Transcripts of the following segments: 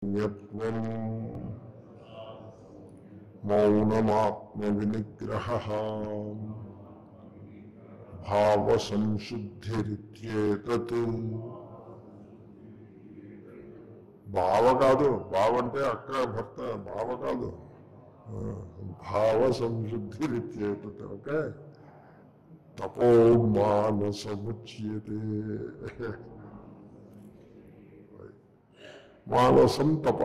సౌమ్యత్వం మౌనమాత్మ వినిగ్రహ భావసంశుద్ధిరిత్యేతత్ భావ కాదు భావ అంటే అక్క భర్త భావ కాదు ఆ, భావ సంశుద్ధిరిత్యేతత్ ఓకే తపో మానసముచ్యతే మానసం తప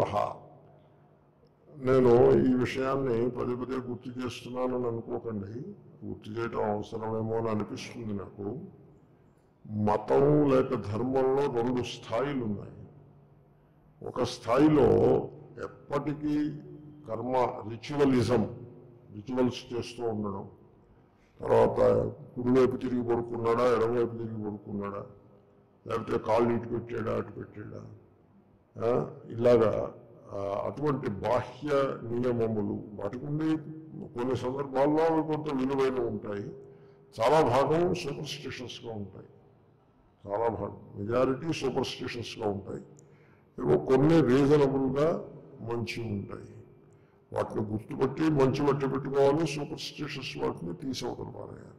నేను ఈ విషయాన్ని పదే పదే గుర్తు చేస్తున్నానని అనుకోకండి గుర్తు చేయడం అవసరమేమో అని అనిపిస్తుంది నాకు మతం లేక ధర్మంలో రెండు స్థాయిలు ఉన్నాయి ఒక స్థాయిలో ఎప్పటికీ కర్మ రిచువలిజం రిచువల్స్ చేస్తూ ఉండడం తర్వాత కుడివైపు తిరిగి పడుకున్నాడా ఎడమవైపు తిరిగి పడుకున్నాడా లేకపోతే కాళ్ళు ఇటు పెట్టాడా అటు పెట్టాడా ఆ, ఇలాగా ఆ, అటువంటి బాహ్య నియమములు వాటికి ఉండి కొన్ని సందర్భాల్లో అవి కొంత విలువైన ఉంటాయి చాలా భాగం సూపర్ స్టిషన్స్గా ఉంటాయి చాలా భాగం మెజారిటీ సూపర్ స్టిషన్స్గా ఉంటాయి ఏవో కొన్ని రీజనబుల్గా మంచి ఉంటాయి వాటిని గుర్తుపట్టి మంచి బట్టి పెట్టుకోవాలి సూపర్ స్టిషన్స్ వాటిని తీసవతలు పారేయాలి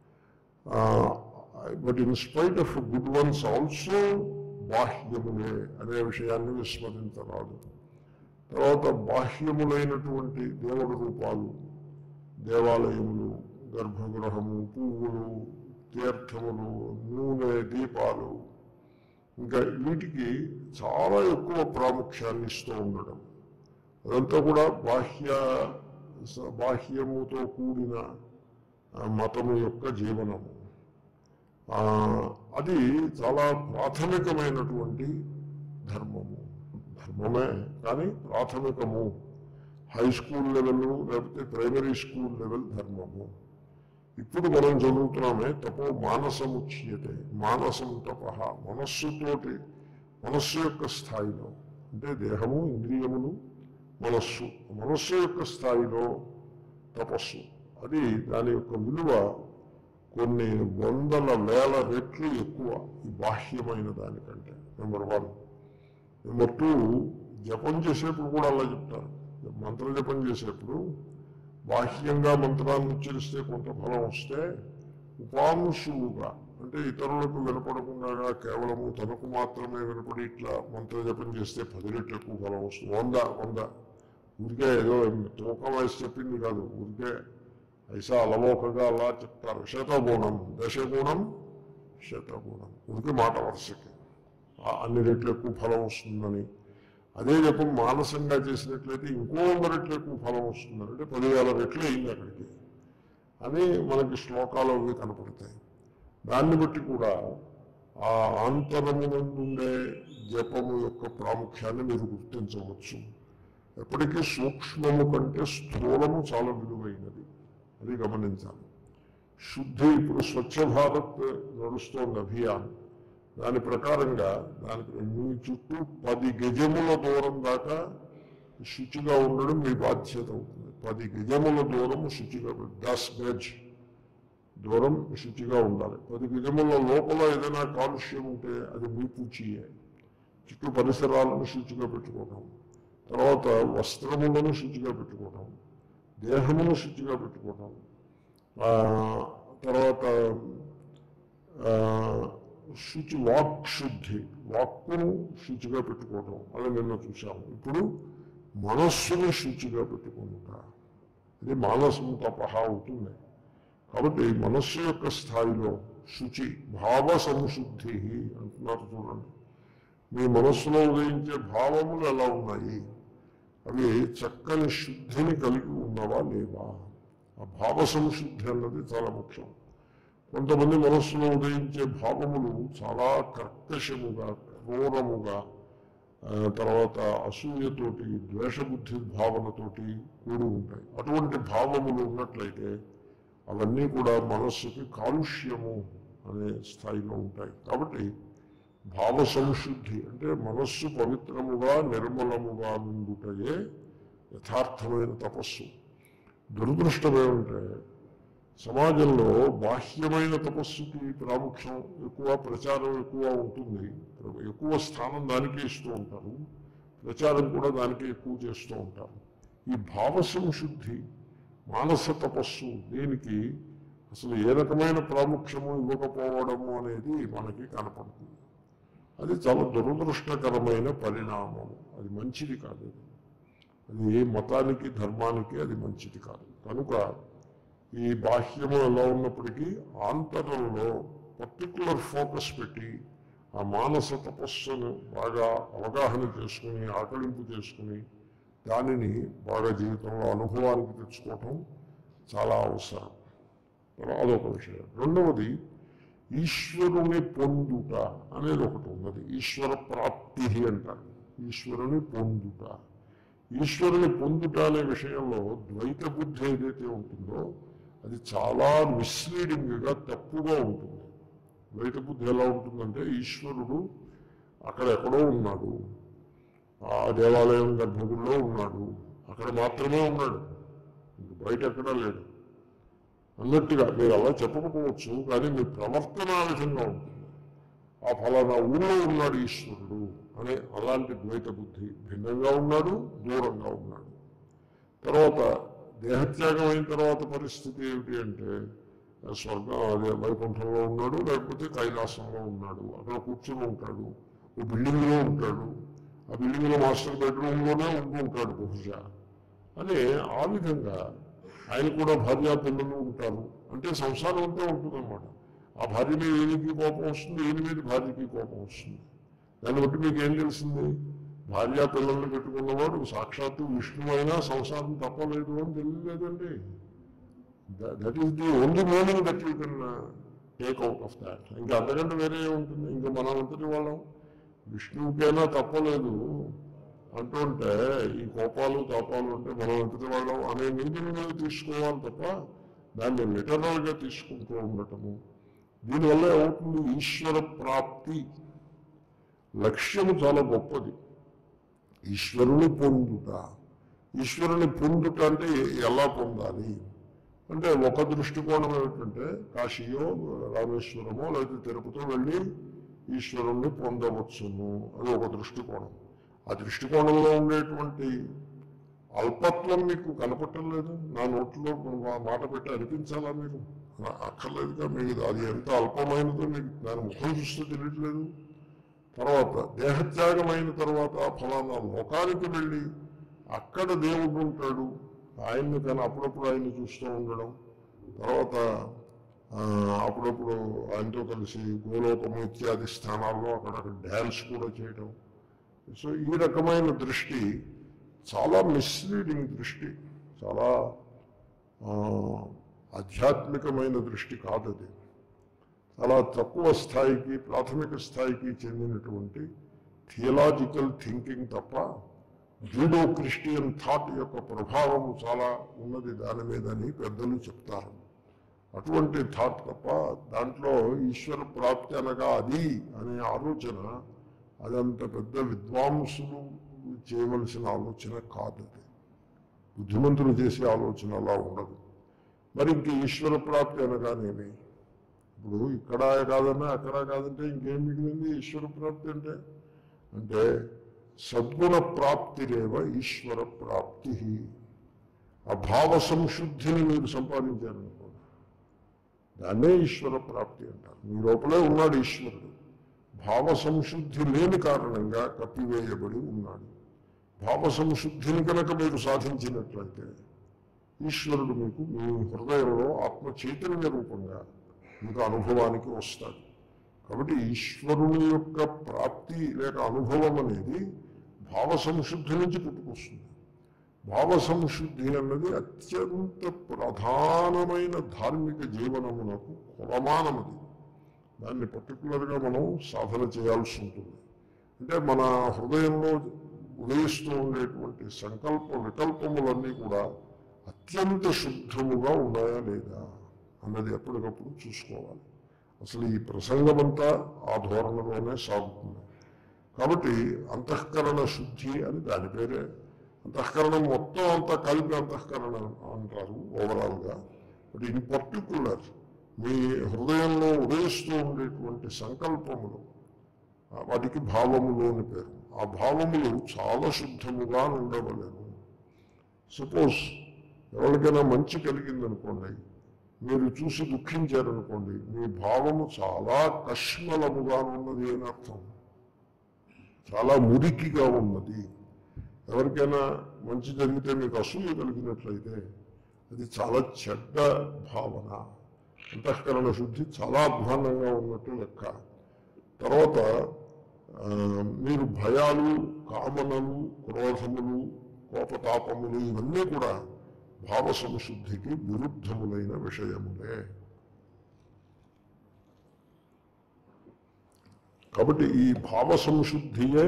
but in spite of good ones also బాహ్యములే అనే విషయాన్ని విస్మరించరాదు తర్వాత బాహ్యములైనటువంటి దేవుడి రూపాలు దేవాలయములు గర్భగృహము పువ్వులు తీర్థములు నూనె దీపాలు ఇంకా వీటికి చాలా ఎక్కువ ప్రాముఖ్యాన్ని ఇస్తూ ఉండడం అదంతా కూడా బాహ్య స- బాహ్యముతో కూడిన ఆ, మతము యొక్క జీవనము ఆ, అది చాలా ప్రాథమికమైనటువంటి ధర్మము ధర్మమే కానీ ప్రాథమికము హై స్కూల్ లెవెల్ లేకపోతే ప్రైమరీ స్కూల్ లెవెల్ ధర్మము ఇప్పుడు మనం చదువుతున్నామే తపో మానసముచ్యతే మానసం తప మనస్సుతోటి మనస్సు యొక్క స్థాయిలో అంటే దేహము ఇంద్రియములు మనస్సు మనస్సు యొక్క స్థాయిలో తపస్సు అది దాని యొక్క విలువ కొన్ని వందల వేల రెట్లు ఎక్కువ ఈ బాహ్యమైన దానికంటే నెంబర్ వన్ నెంబర్ టూ జపం చేసేప్పుడు కూడా అలా చెప్తారు మంత్ర జపం చేసేప్పుడు బాహ్యంగా మంత్రాన్ని ఉచ్చరిస్తే కొంత ఫలం వస్తే ఉపాంశువుగా అంటే ఇతరులకు వినపడకుండా కేవలము తనకు మాత్రమే వినపడి ఇట్లా మంత్ర జపం చేస్తే పది రెట్లు ఎక్కువ ఫలం వస్తుంది వంద వంద ఊరికే ఏదో తూకం వేసి చెప్పింది కాదు ఊరికే ఐసా అలవోకగా అలా చెప్తారు శతగుణం దశగుణం శతగుణం ఊరికే మాట వరుసకి ఆ అన్ని రెట్లు ఎక్కువ ఫలం వస్తుందని అదే జపం మానసంగా చేసినట్లయితే ఇంకో వంద రెట్లు ఎక్కువ ఫలం వస్తుందని అంటే పదివేల రెట్లు అయింది అక్కడికి అని మనకి శ్లోకాలు అవి కనపడతాయి దాన్ని బట్టి కూడా ఆ ఆంతరమునందుండే జపము యొక్క ప్రాముఖ్యాన్ని మీరు గుర్తించవచ్చు ఎప్పటికీ సూక్ష్మము కంటే స్థూలము చాలా విలువైనది అది గమనించాలి శుద్ధి ఇప్పుడు స్వచ్ఛ భారత్ నడుస్తోంది అభియాన్ దాని ప్రకారంగా దానికి మీ చుట్టూ పది గజముల దూరం దాకా శుచిగా ఉండడం మీ బాధ్యత అవుతుంది పది గజముల దూరం శుచిగా దస్ గజ్ దూరం శుచిగా ఉండాలి పది గజముల లోపల ఏదైనా కాలుష్యం ఉంటే అది మీ పూచియే చుట్టూ పరిసరాలను శుచిగా పెట్టుకోవడం తర్వాత వస్త్రములను శుచిగా పెట్టుకోవడం దేహమును శుచిగా పెట్టుకోవడం ఆ, తర్వాత ఆ, శుచి వాక్ శుద్ధి వాక్కును శుచిగా పెట్టుకోవడం అది నిన్న చూసాము ఇప్పుడు మనస్సును శుచిగా పెట్టుకుంటా ఇది మానసం తపహ అవుతుంది కాబట్టి మనస్సు యొక్క స్థాయిలో శుచి భావ సంశుద్ధి అంటున్నారు చూడండి మీ మనస్సులో ఉదయించే భావములు ఎలా ఉన్నాయి అవి చక్కని శుద్ధిని కలిగి ఉన్నవా లేవా ఆ భావ సంశుద్ధి అన్నది చాలా ముఖ్యం కొంతమంది మనస్సులో ఉదయించే భావములు చాలా కర్కశముగా క్రూరముగా ఆ, తర్వాత అసూయతోటి ద్వేషబుద్ధి భావనతోటి కూడి ఉంటాయి అటువంటి భావములు ఉన్నట్లయితే అవన్నీ కూడా మనస్సుకి కాలుష్యము అనే స్థాయిలో ఉంటాయి కాబట్టి భావ సంశుద్ధి అంటే మనస్సు పవిత్రముగా నిర్మలముగా నుండుటయే యథార్థమైన తపస్సు దురదృష్టం ఏమంటే సమాజంలో బాహ్యమైన తపస్సుకి ప్రాముఖ్యం ఎక్కువ ప్రచారం ఎక్కువ ఉంటుంది ఎక్కువ స్థానం దానికే ఇస్తూ ఉంటారు ప్రచారం కూడా దానికి ఎక్కువ చేస్తూ ఉంటారు ఈ భావ సంశుద్ధి మానస తపస్సు దీనికి అసలు ఏ రకమైన ప్రాముఖ్యము ఇవ్వకపోవడము అనేది మనకి కనపడుతుంది అది చాలా దురదృష్టకరమైన పరిణామము అది మంచిది కాదు అది. అది మతానికి ధర్మానికి అది మంచిది కాదు కనుక ఈ బాహ్యము ఎలా ఉన్నప్పటికీ ఆంతరంలో పర్టికులర్ ఫోకస్ పెట్టి ఆ మానస తపస్సును బాగా అవగాహన చేసుకుని ఆకలింపు చేసుకుని దానిని బాగా జీవితంలో అనుభవానికి తెచ్చుకోవటం చాలా అవసరం అదొక విషయం రెండవది ఈశ్వరుని పొందుట అనేది ఒకటి ఉన్నది ఈశ్వర ప్రాప్తి అంటారు ఈశ్వరుని పొందుట ఈశ్వరుని పొందుట అనే విషయంలో ద్వైత బుద్ధి ఏదైతే ఉంటుందో అది చాలా మిస్లీడింగ్గా తప్పుగా ఉంటుంది ద్వైత బుద్ధి ఎలా ఉంటుందంటే ఈశ్వరుడు అక్కడ ఎక్కడో ఉన్నాడు ఆ దేవాలయం గర్భగుడిలో ఉన్నాడు అక్కడ మాత్రమే ఉన్నాడు ఇంక బయట ఎక్కడా లేడు అన్నట్టుగా మీరు అలా చెప్పకపోవచ్చు కానీ మీ ప్రవర్తన ఆ విధంగా ఉంటుంది ఆ ఫలానా ఊళ్ళో ఉన్నాడు ఈశ్వరుడు అనే అలాంటి ద్వైత బుద్ధి భిన్నంగా ఉన్నాడు దూరంగా ఉన్నాడు తర్వాత దేహత్యాగం అయిన తర్వాత పరిస్థితి ఏమిటి అంటే స్వర్గం అదే వైకుంఠంలో ఉన్నాడు లేకపోతే కైలాసంలో ఉన్నాడు అక్కడ కూర్చుని ఉంటాడు ఓ బిల్డింగ్లో ఉంటాడు ఆ బిల్డింగ్లో మాస్టర్ బెడ్రూమ్లోనే ఉంటూ ఉంటాడు బహుశా అని ఆ విధంగా ఆయన కూడా భార్యా పిల్లలు ఉంటారు అంటే సంసారం అంతా ఉంటుందన్నమాట ఆ భార్య మీద ఈయనకి కోపం వస్తుంది ఈయన మీద భార్యకి కోపం వస్తుంది దాన్ని బట్టి మీకు ఏం తెలిసింది భార్యా పిల్లల్ని పెట్టుకున్నవాడు సాక్షాత్తు విష్ణు అయినా సంసారం తప్పలేదు అని తెలియలేదండి that is the only meaning that you can take out of that ఇంకా అంతకంటే వేరే ఉంటుంది ఇంకా మనం అంతటి వాళ్ళం విష్ణువుకైనా తప్పలేదు అంటుంటే ఈ కోపాలు తాపాలు అంటే మనం ఎంతటి వాళ్ళం అనే నీతిని మీద తీసుకోవాలి తప్ప దాన్ని లిటరల్గా తీసుకుంటూ ఉండటము దీనివల్ల ఏమవుతుంది ఈశ్వర ప్రాప్తి లక్ష్యము చాలా గొప్పది ఈశ్వరుని పొందుట ఈశ్వరుని పొందుట అంటే ఎలా పొందాలి అంటే ఒక దృష్టికోణం ఏమిటంటే కాశీయో రామేశ్వరమో లేదా తిరుపతిలో వెళ్ళి ఈశ్వరుణ్ణి పొందవచ్చును అది ఒక దృష్టికోణం ఆ దృష్టికోణంలో ఉండేటువంటి అల్పత్వం మీకు కనపట్టం లేదు నా నోట్లో ఆ మాట పెట్టి అనిపించాలా మీరు అలా అక్కర్లేదుగా మీకు అది ఎంత అల్పమైనదో మీకు దాని ముఖం చూస్తే తెలియట్లేదు తర్వాత దేహత్యాగం అయిన తర్వాత ఫలానా లోకానికి వెళ్ళి అక్కడ దేవుడు ఉంటాడు ఆయన్ని కానీ అప్పుడప్పుడు ఆయన్ని చూస్తూ ఉండడం తర్వాత ఆ, అప్పుడప్పుడు ఆయనతో కలిసి గోలోకము ఇత్యాది స్థానాల్లో అక్కడ డ్యాన్స్ కూడా చేయడం సో ఈ రకమైన దృష్టి చాలా మిస్లీడింగ్ దృష్టి చాలా ఆ, ఆధ్యాత్మికమైన దృష్టి కాదు అది చాలా తక్కువ స్థాయికి ప్రాథమిక స్థాయికి చెందినటువంటి థియలాజికల్ థింకింగ్ తప్ప జూడో క్రిస్టియన్ థాట్ యొక్క ప్రభావం చాలా ఉన్నది దాని మీద అని పెద్దలు చెప్తారు అటువంటి థాట్ తప్ప దాంట్లో ఈశ్వర ప్రాప్తి అనగా అది అనే ఆలోచన అదంత పెద్ద విద్వాంసులు చేయవలసిన ఆలోచన కాదు అది బుద్ధిమంతులు చేసే ఆలోచన అలా ఉండదు మరి ఇంక ఈశ్వర ప్రాప్తి అనగానేమి ఇప్పుడు ఇక్కడ కాదన్నా అక్కడ కాదంటే ఇంకేం మిగిలింది ఈశ్వర ప్రాప్తి అంటే అంటే సద్గుణ ప్రాప్తిరేవ ఈశ్వర ప్రాప్తి ఆ భావ సంశుద్ధిని మీరు సంపాదించారనుకోండి దాన్నే ఈశ్వర ప్రాప్తి అంటారు మీ లోపలే ఉన్నాడు ఈశ్వరుడు భావ సంశుద్ధి లేని కారణంగా కప్పివేయబడి ఉన్నాడు భావ సంశుద్ధిని కనుక మీరు సాధించినట్లయితే ఈశ్వరుడు మీకు మీ హృదయంలో ఆత్మ చైతన్య రూపంగా మీకు అనుభవానికి వస్తాడు కాబట్టి ఈశ్వరుని యొక్క ప్రాప్తి లేక అనుభవం అనేది భావ సంశుద్ధి నుంచి పుట్టుకొస్తుంది భావ సంశుద్ధి అన్నది అత్యంత ప్రధానమైన ధార్మిక జీవనమునకు కులమానమది దాన్ని పర్టికులర్గా మనం సాధన చేయాల్సి ఉంటుంది అంటే మన హృదయంలో ఉదయిస్తూ ఉండేటువంటి సంకల్ప వికల్పములన్నీ కూడా అత్యంత శుద్ధముగా ఉన్నాయా లేదా అన్నది ఎప్పటికప్పుడు చూసుకోవాలి అసలు ఈ ప్రసంగమంతా ఆ ధోరణిలోనే సాగుతుంది కాబట్టి అంతఃకరణ శుద్ధి అని దాని పేరే అంతఃకరణం మొత్తం అంతా కలిపి అంతఃకరణ అంటారు ఓవరాల్గా బట్ ఇన్ పర్టికులర్ మీ హృదయంలో ఉదయిస్తూ ఉండేటువంటి సంకల్పములు ఆ వాటికి భావములు అని పేరు ఆ భావములు చాలా శుద్ధముగా ఉండవలేను సపోజ్ ఎవరికైనా మంచి కలిగిందనుకోండి మీరు చూసి దుఃఖించారనుకోండి మీ భావము చాలా కష్మలముగా ఉన్నది అని అర్థం చాలా మురికిగా ఉన్నది ఎవరికైనా మంచి జరిగితే మీకు అసూయ కలిగినట్లయితే అది చాలా చెడ్డ భావన అంతఃకరణ శుద్ధి చాలా అధ్వానంగా ఉన్నట్టు లెక్క తర్వాత ఆ, మీరు భయాలు కామనలు క్రోధములు కోపతాపములు ఇవన్నీ కూడా భావ సంశుద్ధికి విరుద్ధములైన విషయములే కాబట్టి ఈ భావ సంశుద్ధియే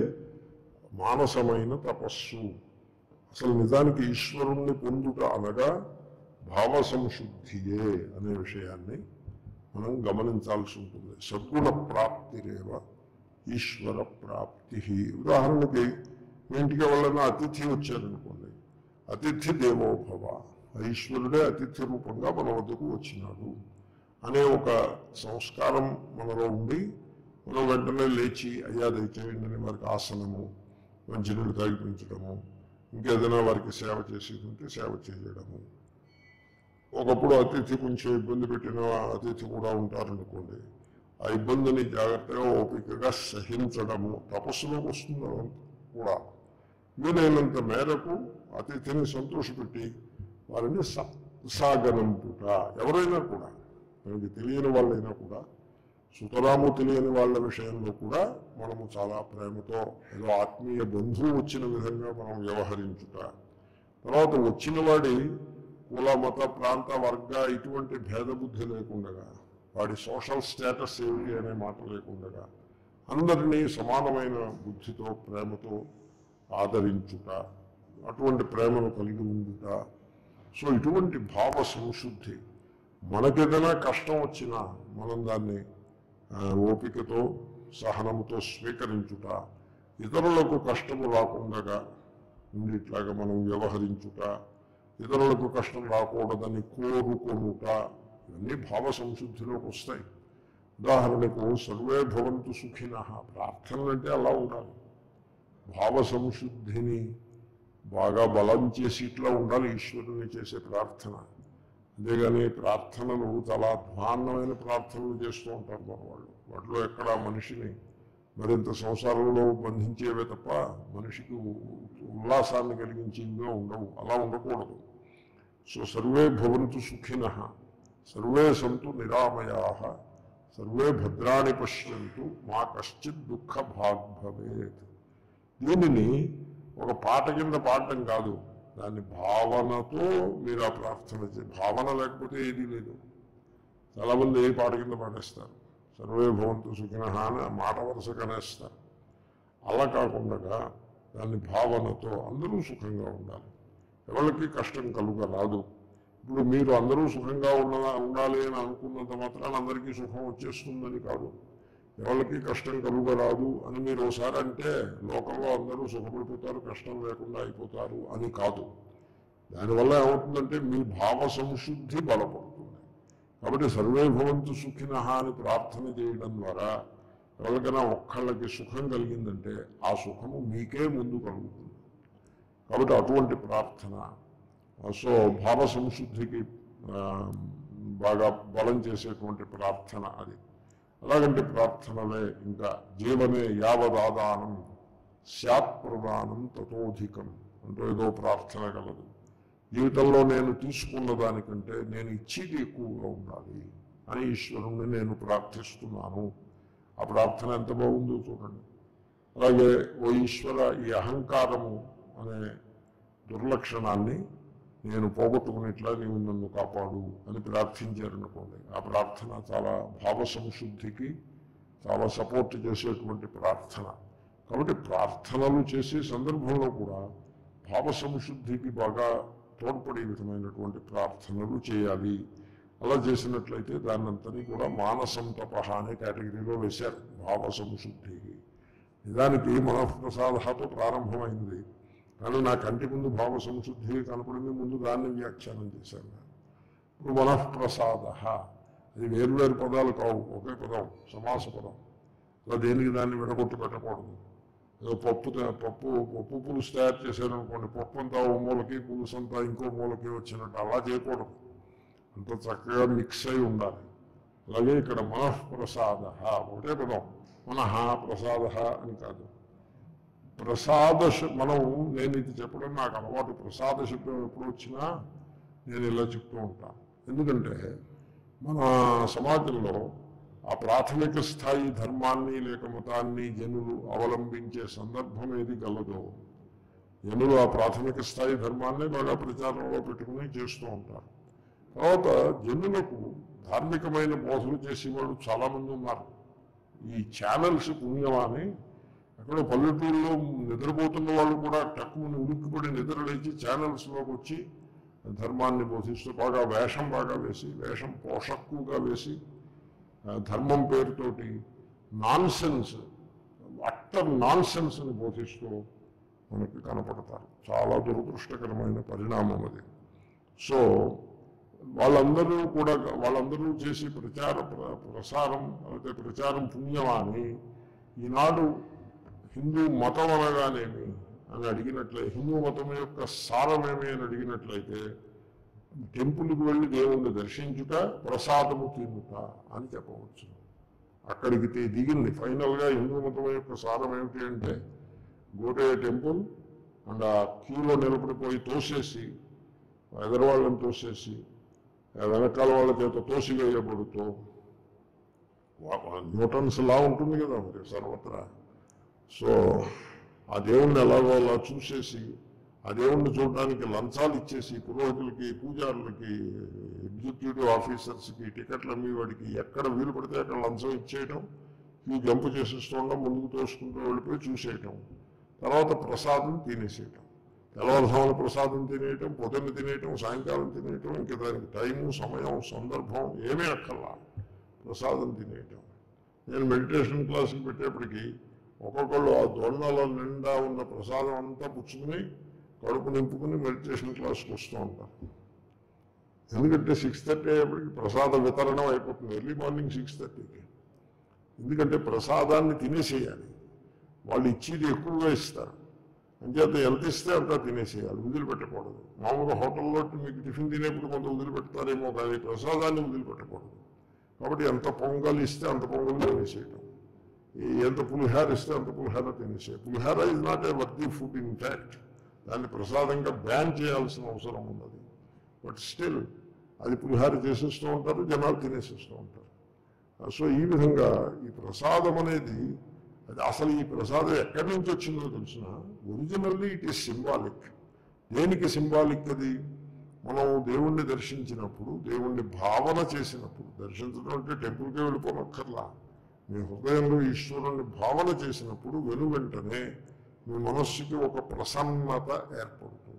మానసమైన తపస్సు అసలు నిజానికి ఈశ్వరుణ్ణి పొందుట అనగా భావ సంశుద్ధియే అనే విషయాన్ని మనం గమనించాల్సి ఉంటుంది సద్గుణ ప్రాప్తిరేవ ఈశ్వర ప్రాప్తి ఉదాహరణకి మీ ఇంటికి ఎవరైనా అతిథి వచ్చారనుకోండి అతిథి దేవోభవ ఆ ఈశ్వరుడే అతిథి రూపంగా మన వద్దకు వచ్చినాడు అనే ఒక సంస్కారం మనలో ఉండి మనం వెంటనే లేచి అయ్యా దయచేయండి వారికి ఆసనము మంచినీళ్ళు తాగిపించడము ఇంకేదైనా వారికి సేవ చేసేది ఉంటే సేవ చేయడము ఒకప్పుడు అతిథి కొంచెం ఇబ్బంది పెట్టిన అతిథి కూడా ఉంటారనుకోండి ఆ ఇబ్బందిని జాగ్రత్తగా ఓపికగా సహించడము తపస్సులోకి వస్తుంది అదంతా కూడా వీలైనంత మేరకు అతిథిని సంతోషపెట్టి వారిని స- సాగనంపుట ఎవరైనా కూడా మనకి తెలియని వాళ్ళైనా కూడా సుతరాము తెలియని వాళ్ళ విషయంలో కూడా మనము చాలా ప్రేమతో ఏదో ఆత్మీయ బంధువు వచ్చిన విధంగా మనం వ్యవహరించుట తర్వాత వచ్చిన వాడి కుల మత ప్రాంత వర్గ ఇటువంటి భేదబుద్ధి లేకుండగా వాడి సోషల్ స్టేటస్ ఏమిటి అనే మాట లేకుండగా అందరినీ సమానమైన బుద్ధితో ప్రేమతో ఆదరించుట అటువంటి ప్రేమను కలిగి ఉండుట సో ఇటువంటి భావ సంశుద్ధి మనకేదైనా కష్టం వచ్చినా మనం దాన్ని ఆ, ఓపికతో సహనముతో స్వీకరించుట ఇతరులకు కష్టము రాకుండా ఉండిట్లాగా మనం వ్యవహరించుట ఇతరులకు కష్టం రాకూడదని కోరుకొనుట ఇవన్నీ భావ సంశుద్ధిలోకి వస్తాయి ఉదాహరణకు సర్వే భవంతు సుఖిన ప్రార్థనలు అంటే అలా ఉండాలి భావ సంశుద్ధిని బాగా బలం చేసి ఇట్లా ఉండాలి ఈశ్వరుని చేసే ప్రార్థన అంతేగాని ప్రార్థనలు చాలా అధ్వాన్నమైన ప్రార్థనలు చేస్తూ ఉంటారు మన వాళ్ళు వాటిలో ఎక్కడ మనిషిని మరింత సంసారంలో బంధించేవే తప్ప మనిషికి ఉ- ఉల్లాసాన్ని కలిగించేవిగా ఉండవు అలా ఉండకూడదు సో సర్వే భవంతు సుఖిన సర్వే సంతు నిరామయా సర్వే భద్రాణి పశ్యంతు మా కశ్చిత్ దుఃఖ భాగ్ భవేత్ దీనిని ఒక పాట కింద పాడటం కాదు దాన్ని భావనతో మీరు ఆ ప్రార్థన చే భావన లేకపోతే ఏదీ లేదు చాలామంది ఏ పాట కింద పాడేస్తారు సర్వే భవంతు సుఖిన అని ఆ మాట వరుస కనేస్తారు అలా కాకుండా దాన్ని భావనతో అందరూ సుఖంగా ఉండాలి ఎవరికి కష్టం కలుగ రాదు ఇప్పుడు మీరు అందరూ సుఖంగా ఉన్న ఉండాలి అని అనుకున్నంత మాత్రాన అందరికీ సుఖం వచ్చేస్తుందని కాదు ఎవరికి కష్టం కలుగరాదు అని మీరు ఒకసారి అంటే లోకంలో అందరూ సుఖపడిపోతారు కష్టం లేకుండా అయిపోతారు అని కాదు దానివల్ల ఏమవుతుందంటే మీ భావ సంశుద్ధి బలపడుతుంది కాబట్టి సర్వే భవంతు సుఖిన అని ప్రార్థన చేయడం ద్వారా ఎవరికైనా ఒక్కళ్ళకి సుఖం కలిగిందంటే ఆ సుఖము మీకే ముందు కలుగుతుంది కాబట్టి అటువంటి ప్రార్థన సో భావ సంశుద్ధికి ఆ, బాగా బలం చేసేటువంటి ప్రార్థన అది అలాగంటే ప్రార్థనలే ఇంకా జీవనే యావదాదానం స్యాత్ ప్రదానం తతోధికం అంటూ ఏదో ప్రార్థన కలదు జీవితంలో నేను తీసుకున్న దానికంటే నేను ఇచ్చేది ఎక్కువగా ఉండాలి అని ఈశ్వరుణ్ణి నేను ప్రార్థిస్తున్నాను ఆ ప్రార్థన ఎంత బాగుందో చూడండి అలాగే ఓ ఈశ్వర ఈ అహంకారము అనే దుర్లక్షణాన్ని నేను పోగొట్టుకునేట్లా నీవు నన్ను కాపాడు అని ప్రార్థించారనుకోండి ఆ ప్రార్థన చాలా భావ సంశుద్ధికి చాలా సపోర్ట్ చేసేటువంటి ప్రార్థన కాబట్టి ప్రార్థనలు చేసే సందర్భంలో కూడా భావ సంశుద్ధికి బాగా తోడ్పడే విధమైనటువంటి ప్రార్థనలు చేయాలి అలా చేసినట్లయితే దాన్నంతని కూడా మానసం తపహ అనే కేటగిరీలో వేశారు భావ సంశుద్ధికి నిజానికి మనఃప్రసాదతో ప్రారంభమైంది కానీ నా కంటి ముందు భావ సంశుద్ధి కనపడింది ముందు దాన్ని వ్యాఖ్యానం చేశాను నేను. ఇప్పుడు మనఃప్రసాద అది వేరువేరు పదాలు కావు ఒకే పదం సమాస పదం అలా దేనికి దాన్ని విడగొట్టి పెట్టకూడదు ఏదో పప్పు త- పప్పు పప్పు పులుసు తయారు చేశారనుకోండి పప్పు అంతా ఓ మూలకి పులుసు అంతా ఇంకో మూలకి వచ్చినట్టు అలా చేయకూడదు అంత చక్కగా మిక్స్ అయి ఉండాలి అలాగే ఇక్కడ మనఃప్రసాద ఒకటే పదం మనః ప్రసాద అని కాదు ప్రసాద శ- మనం నేను ఇది చెప్పడం నాకు అలవాటు ప్రసాద శబ్దం ఎప్పుడు వచ్చినా నేను ఇలా చెప్తూ ఉంటాను ఎందుకంటే మన సమాజంలో ఆ ప్రాథమిక స్థాయి ధర్మాన్ని లేక మతాన్ని జనులు అవలంబించే సందర్భం ఏది గలదో జనులు ఆ ప్రాథమిక స్థాయి ధర్మాన్ని బాగా ప్రచారంలో పెట్టుకుని చేస్తూ ఉంటారు తర్వాత జనులకు ధార్మికమైన బోధలు చేసేవాళ్ళు చాలామంది ఉన్నారు ఈ ఛానల్స్ పుణ్యమాని అక్కడ పల్లెటూరులో నిద్రపోతున్న వాళ్ళు కూడా టక్కుమని ఉలిక్కిపడి నిద్ర లేచి ఛానల్స్లోకి వచ్చి ధర్మాన్ని బోధిస్తూ బాగా వేషం బాగా వేసి వేషం పోషక్కుగా వేసి ఆ, ధర్మం పేరుతోటి నాన్ సెన్స్ అట్టర్ నాన్ సెన్స్ని బోధిస్తూ మనకి కనపడతారు చాలా దురదృష్టకరమైన పరిణామం అది సో వాళ్ళందరూ కూడా వాళ్ళందరూ చేసి ప్రచార ప్ర- ప్రసారం అయితే ప్రచారం పుణ్యమాని ఈనాడు హిందూ మతం అనగానేమి అని అడిగినట్లయితే హిందూ మతం యొక్క సారమేమి అని అడిగినట్లయితే టెంపుల్కి వెళ్ళి దేవుణ్ణి దర్శించుట ప్రసాదము తినుట అని చెప్పవచ్చు అక్కడికి ది- దిగింది ఫైనల్గా హిందూ మతం యొక్క సారం ఏమిటి అంటే గోటే టెంపుల్ అండ్ ఆ క్యూలో నిలబడిపోయి తోసేసి ఎదరవాళ్ళని తోసేసి ఆ వెనకాల వాళ్ళ చేత తోసివేయబడుతూ వా- వా- న్యూటన్స్ లా ఉంటుంది కదా మరి సర్వత్రా సో ఆ దేవుణ్ణి ఎలాగో అలా చూసేసి ఆ దేవుణ్ణి చూడడానికి లంచాలు ఇచ్చేసి పురోహితులకి పూజారులకి ఎగ్జిక్యూటివ్ ఆఫీసర్స్కి టికెట్లు అమ్మి వాడికి ఎక్కడ వీలు పడితే అక్కడ లంచం ఇచ్చేయటం ఈ జంపు చేసేస్తుండడం ముందుకు తోసుకుంటూ వెళ్ళిపోయి చూసేయటం తర్వాత ప్రసాదం తినేసేయటం తెల్లవారుజామున ప్రసాదం తినేయటం పొద్దున్న తినేయటం సాయంకాలం తినేయటం ఇంక దానికి టైము సమయం సందర్భం ఏమీ అక్కర్లా ప్రసాదం తినేయటం నేను మెడిటేషన్ క్లాసుకి పెట్టేప్పటికి ఒక్కొక్కళ్ళు ఆ దొండల నిండా ఉన్న ప్రసాదం అంతా పుచ్చుకుని కడుపు నింపుకుని మెడిటేషన్ క్లాస్కి వస్తూ ఉంటారు ఎందుకంటే సిక్స్ థర్టీ అయ్యేప్పటికి ప్రసాద వితరణం అయిపోతుంది ఎర్లీ మార్నింగ్ సిక్స్ థర్టీకి ఎందుకంటే ప్రసాదాన్ని తినేసేయాలి వాళ్ళు ఇచ్చేది ఎక్కువగా ఇస్తారు అంచేత ఎంత ఇస్తే అంత తినేసేయాలి వదిలిపెట్టకూడదు మామూలుగా హోటల్లో మీకు టిఫిన్ తినేప్పుడు కొంత వదిలిపెడతారేమో కానీ ప్రసాదాన్ని వదిలిపెట్టకూడదు కాబట్టి ఎంత పొంగల్ ఇస్తే అంత పొంగల్ తినేసేయటం ఈ ఎంత పులిహార ఇస్తే అంత పులిహార తినేసే pulihora is not a worthy food in fact దాన్ని ప్రసాదంగా బ్యాన్ చేయాల్సిన అవసరం ఉన్నది బట్ స్టిల్ అది పులిహార చేసేస్తూ ఉంటారు జనాలు తినేసేస్తూ ఉంటారు సో ఈ విధంగా ఈ ప్రసాదం అనేది అది అసలు ఈ ప్రసాదం ఎక్కడి నుంచి వచ్చిందో తెలిసిన ఒరిజినల్లీ ఇట్ ఈస్ సింబాలిక్ దేనికి సింబాలిక్ అది మనం దేవుణ్ణి దర్శించినప్పుడు దేవుణ్ణి భావన చేసినప్పుడు దర్శించడం అంటే టెంపుల్కే వెళ్ళిపోనక్కర్లా మీ హృదయంలో ఈశ్వరుణ్ణి భావన చేసినప్పుడు వెను వెంటనే మీ మనస్సుకి ఒక ప్రసన్నత ఏర్పడుతుంది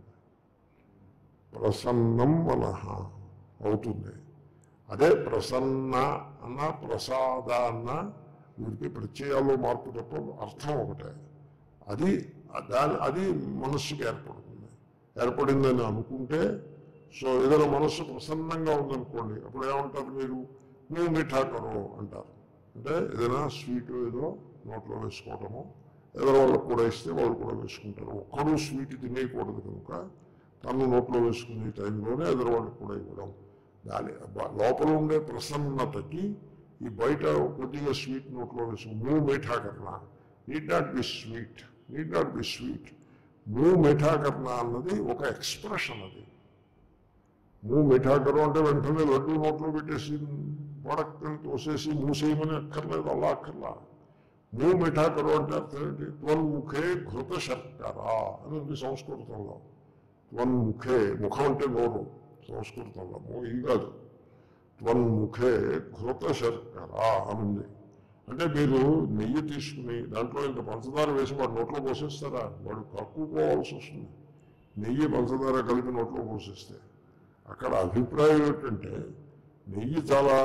ప్రసన్నం మనః అవుతుంది అదే ప్రసన్న అన్న ప్రసాద అన్న వీరికి ప్రత్యయాల్లో మార్పు తప్ప అర్థం ఒకటే అది దాని అది మనస్సుకి ఏర్పడుతుంది ఏర్పడిందని అనుకుంటే సో ఏదైనా మనస్సు ప్రసన్నంగా ఉందనుకోండి అప్పుడు ఏమంటారు మీరు నువ్వు మిఠా కరో అంటారు అంటే ఏదైనా స్వీట్ ఏదో నోట్లో వేసుకోవటము ఎవరో వాళ్ళకు కూడా ఇస్తే వాళ్ళు కూడా వేసుకుంటారు ఒక్కడూ స్వీట్ తినేయకూడదు కనుక తను నోట్లో వేసుకునే టైంలోనే ఎదురు వాళ్ళకి కూడా ఇవ్వడం దాని బ- లోపల ఉండే ప్రసన్నతకి ఈ బయట కొద్దిగా స్వీట్ నోట్లో వేసుకుని నువ్వు మీఠా కర్నా need not be sweet need not be sweet నువ్వు మీఠా కర్నా అన్నది ఒక ఎక్స్ప్రెషన్ అది నువ్వు మిఠా కరు అంటే వెంటనే లడ్డు నోట్లో పెట్టేసి పడక్కని తోసేసి మూసేయమని అక్కర్లేదు అలా అక్కర్లా నువ్వు మిఠా కరు అంటే అర్థం ఏంటి త్వన్ముఖే ఘృత శర్కర అని ఉంది సంస్కృతంలో త్వన్ముఖే ముఖం అంటే నోరు సంస్కృతంలో మో ఇది కాదు త్వన్ముఖే ఘృత శర్కర అని ఉంది అంటే మీరు నెయ్యి తీసుకుని దాంట్లో ఇంత పంచదార వేసి వాడు నోట్లో పోసేస్తారా వాడు కక్కుకోవాల్సి వస్తుంది నెయ్యి పంచదార కలిపి నోట్లో పోసేస్తే అక్కడ అభిప్రాయం ఏంటంటే నెయ్యి చాలా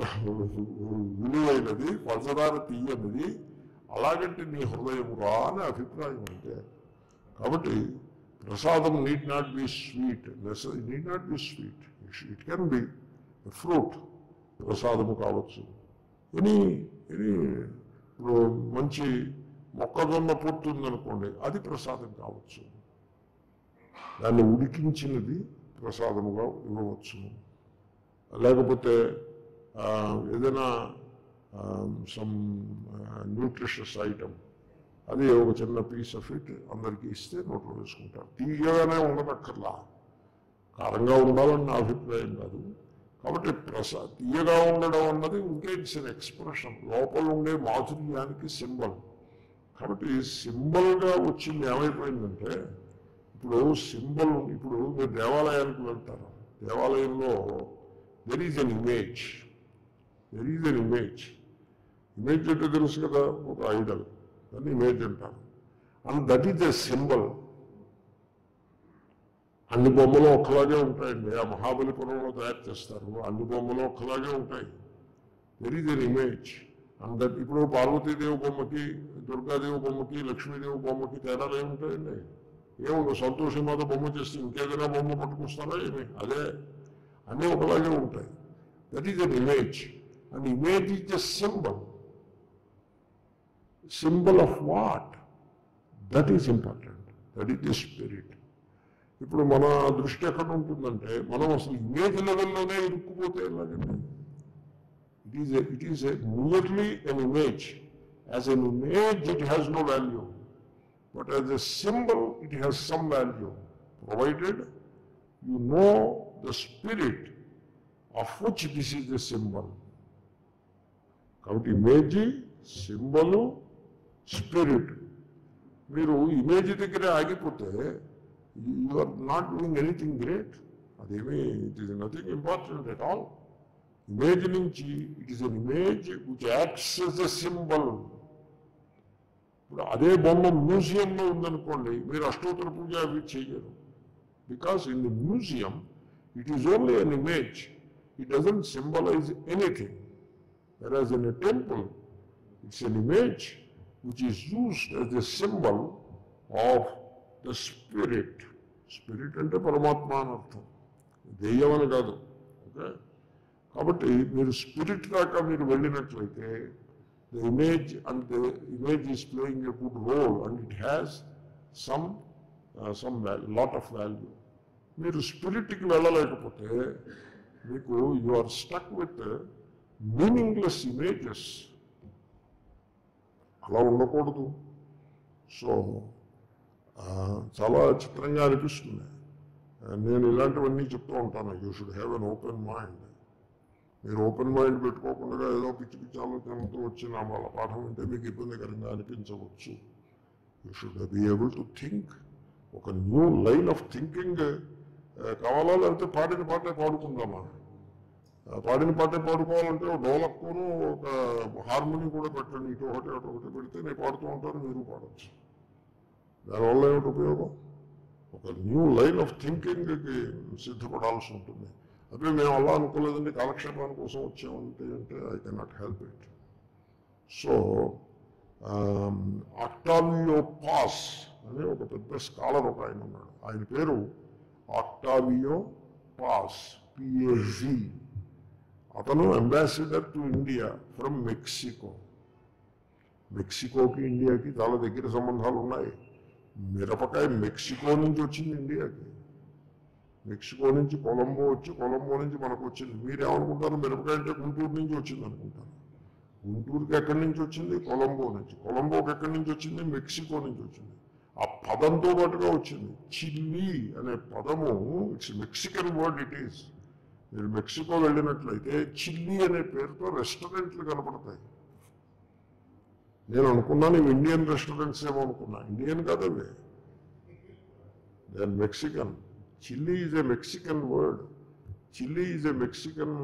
విలువైనది పంచదార తీయనిది అలాగంటే నీ హృదయం రా అని అభిప్రాయం అంటే కాబట్టి ప్రసాదం need not be sweet need not be sweet it can be fruit ప్రసాదము కావచ్చు ఎనీ ఎనీ ఇప్పుడు మంచి మొక్కజొన్న పొట్టు ఉందనుకోండి అది ప్రసాదం కావచ్చు దాన్ని ఉడికించినది ప్రసాదముగా ఇవ్వవచ్చును లేకపోతే ఆ, ఏదైనా సమ్ న్యూట్రిషస్ ఐటమ్ అది ఒక చిన్న పీస్ ఆఫ్ ఇట్ అందరికీ ఇస్తే నోట్లో వేసుకుంటారు తీయగానే ఉండదక్కర్లా కారంగా ఉండాలని నా అభిప్రాయం కాదు కాబట్టి ప్రసా తీయగా ఉండడం అన్నది ఉంటే ఇట్స్ అన్ ఎక్స్ప్రెషన్ లోపల ఉండే మాధుర్యానికి సింబల్ కాబట్టి సింబల్గా వచ్చింది ఏమైపోయిందంటే ఇప్పుడు సింబల్ ఇప్పుడు మీరు దేవాలయానికి వెళ్తారు దేవాలయంలో there is an image there is an image image అంటే తెలుసు కదా ఒక ఐడల్ దాన్ని ఇమేజ్ అంటారు and that is a symbol అన్ని బొమ్మలు ఒక్కలాగే ఉంటాయండి ఆ మహాబలిపురంలో తయారు చేస్తారు అన్ని బొమ్మలు ఒక్కలాగే ఉంటాయి there is an image and that ఇప్పుడు పార్వతీదేవి బొమ్మకి దుర్గాదేవి బొమ్మకి లక్ష్మీదేవి బొమ్మకి తేడాలు ఏముంటాయండి ఏముండవు సంతోషం మాత బొమ్మ చేస్తే ఇంకేదైనా బొమ్మ పట్టుకొస్తారా ఏమి అదే అన్నీ ఒకలాగే ఉంటాయి that is an image and image is a symbol symbol of what that is important that is the spirit ఇప్పుడు మన దృష్టి ఎక్కడ ఉంటుందంటే మనం అసలు ఇమేజ్ లెవెల్లోనే ఇరుక్కుపోతే ఎలాగండి it is it is nearly an image as an image it has no value but as a symbol it has some value provided you know the spirit of which this is the symbol కాబట్టి image symbol spirit మీరు image దగ్గర ఆగిపోతే you are not doing anything great అదేమీ it is nothing important at all image నుంచి it is an image which acts as a symbol ఇప్పుడు అదే బొమ్మ మ్యూజియంలో ఉందనుకోండి మీరు అష్టోత్తర పూజ అవి చేయరు because in the museum it is only an image it doesn't symbolize anything whereas in a temple it's an image which is used as a symbol of the spirit spirit అంటే పరమాత్మ అని అర్థం దెయ్యం అని కాదు ఓకే కాబట్టి మీరు spirit దాకా మీరు వెళ్ళినట్లయితే the image and the image is playing a good role and it has some some lot of value మీరు స్పిరిట్కి వెళ్ళలేకపోతే మీకు you are stuck with meaningless images అలా ఉండకూడదు సో ఆ, చాలా చిత్రంగా అనిపిస్తుంది ఆ, నేను ఇలాంటివన్నీ చెప్తూ ఉంటాను you should have an open mind మీరు ఓపెన్ మైండ్ పెట్టుకోకుండా ఏదో పిచ్చి పిచ్చి ఆలోచనలతో వచ్చిన వాళ్ళ పాఠం అంటే మీకు ఇబ్బందికరంగా అనిపించవచ్చు you should be able to think ఒక న్యూ లైన్ ఆఫ్ థింకింగ్ కావాలా లేకపోతే పాడిన పాటే పాడుకుందామా ఆ, పాడిన పాటే పాడుకోవాలంటే ఒక డోలక్కును ఒక హార్మోని కూడా పెట్టండి ఇటు ఒకటి అటు ఒకటి పెడితే నేను పాడుతూ ఉంటాను మీరు పాడచ్చు దానివల్ల ఏమిటి ఉపయోగం ఒక న్యూ లైన్ ఆఫ్ థింకింగ్కి సిద్ధపడాల్సి ఉంటుంది అదే మేము అలా అనుకోలేదండి కాలక్షేపాని కోసం వచ్చామంటే అంటే I cannot help it so Octavio pass అనే ఒక పెద్ద స్కాలర్ ఒక ఆయన ఉన్నాడు ఆయన పేరు ఆక్టావియో పాస్ పిఏజీ అతను ambassador to India from Mexico మెక్సికోకి ఇండియాకి చాలా దగ్గర సంబంధాలు ఉన్నాయి మిరపకాయ మెక్సికో నుంచి వచ్చింది ఇండియాకి మెక్సికో నుంచి కొలంబో వచ్చి కొలంబో నుంచి మనకు వచ్చింది మీరేమనుకుంటారు మిరపకాయ అంటే గుంటూరు నుంచి వచ్చింది అనుకుంటారు గుంటూరుకి ఎక్కడి నుంచి వచ్చింది కొలంబో నుంచి కొలంబోకి ఎక్కడి నుంచి వచ్చింది మెక్సికో నుంచి వచ్చింది ఆ పదంతో పాటుగా వచ్చింది చిల్లీ అనే పదము it's Mexican word it is మీరు మెక్సికో వెళ్ళినట్లయితే చిల్లీ అనే పేరుతో రెస్టారెంట్లు కనపడతాయి నేను అనుకున్నాను ఇవి ఇండియన్ రెస్టారెంట్స్ ఏమో అనుకున్నా ఇండియన్ కాదు అవి they Mexican chilli is a Mexican word chilli is a Mexican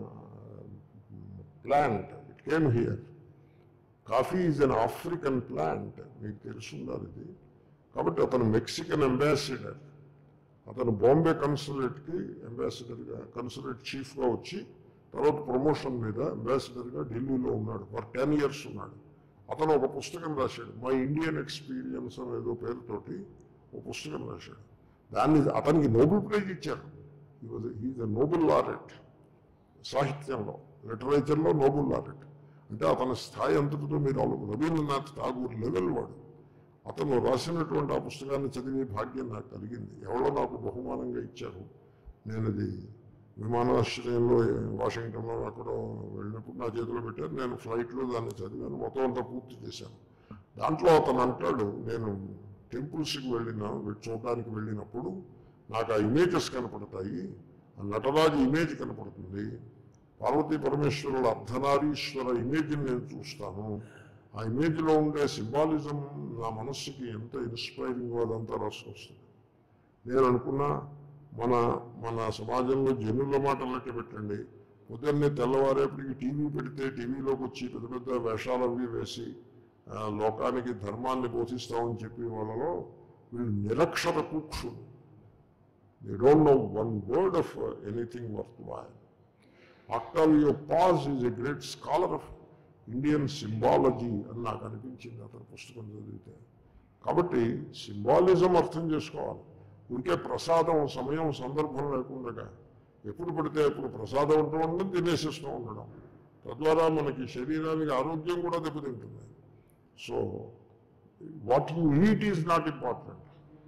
plant it came here coffee is an African plant మీకు తెలుసుండాలి ఇది కాబట్టి అతను మెక్సికన్ అంబాసిడర్ అతను బాంబే కన్సులేట్కి అంబాసిడర్గా కన్సులేట్ చీఫ్గా వచ్చి తర్వాత ప్రమోషన్ మీద అంబాసిడర్గా ఢిల్లీలో ఉన్నాడు ఫర్ టెన్ ఇయర్స్ ఉన్నాడు అతను ఒక పుస్తకం రాశాడు మై ఇండియన్ ఎక్స్పీరియన్స్ అనేదో పేరుతోటి ఒక పుస్తకం రాశాడు దాన్ని అతనికి నోబెల్ ప్రైజ్ ఇచ్చారు హీజ్ అ నోబెల్ లారెట్ సాహిత్యంలో లిటరేచర్లో నోబెల్ లారెట్ అంటే అతని స్థాయి అంతటితో మీరు ఆలో- రవీంద్రనాథ్ ఠాగూర్ లెవెల్ వాడు అతను రాసినటువంటి ఆ పుస్తకాన్ని చదివే భాగ్యం నాకు కలిగింది ఎవరో నాకు బహుమానంగా ఇచ్చారు నేను అది విమానాశ్రయంలో వాషింగ్టన్లో అక్కడ వెళ్ళినప్పుడు నా చేతిలో పెట్టారు నేను ఫ్లైట్లో దాన్ని చదివాను మొత్తం అంతా పూర్తి చేశాను దాంట్లో అతను అంటాడు నేను టెంపుల్స్కి వెళ్ళిన చూడడానికి వెళ్ళినప్పుడు నాకు ఆ ఇమేజెస్ కనపడతాయి ఆ నటరాజు ఇమేజ్ కనపడుతుంది పార్వతీ పరమేశ్వరుల అర్ధనారీశ్వర ఇమేజ్ని నేను చూస్తాను ఆ ఇమేజ్లో ఉండే సింబాలిజం నా మనస్సుకి ఎంత ఇన్స్పైరింగ్ అదంతా రాసుకొస్తుంది నేను అనుకున్నా మన మన సమాజంలో జనుల మాటలకి పెట్టండి పొద్దున్నే తెల్లవారేపటికి టీవీ పెడితే టీవీలోకి వచ్చి పెద్ద పెద్ద వేషాలు అవి వేసి ఆ, లోకానికి ధర్మాన్ని బోధిస్తామని చెప్పి వాళ్ళలో వీళ్ళు నిరక్షర కూక్షులు they don't know one word of anything worth why Octavio Paz is a great scholar of Indian symbology అని నాకు అనిపించింది అతని పుస్తకం చదివితే కాబట్టి సింబాలిజం అర్థం చేసుకోవాలి ఇంకే ప్రసాదం సమయం సందర్భం లేకుండా ఎప్పుడు పడితే ఎప్పుడు ప్రసాదం ఉంటూ ఉండడం తినేసేస్తూ ఉండడం తద్వారా మనకి శరీరానికి ఆరోగ్యం కూడా దెబ్బతింటుంది so what you eat is not important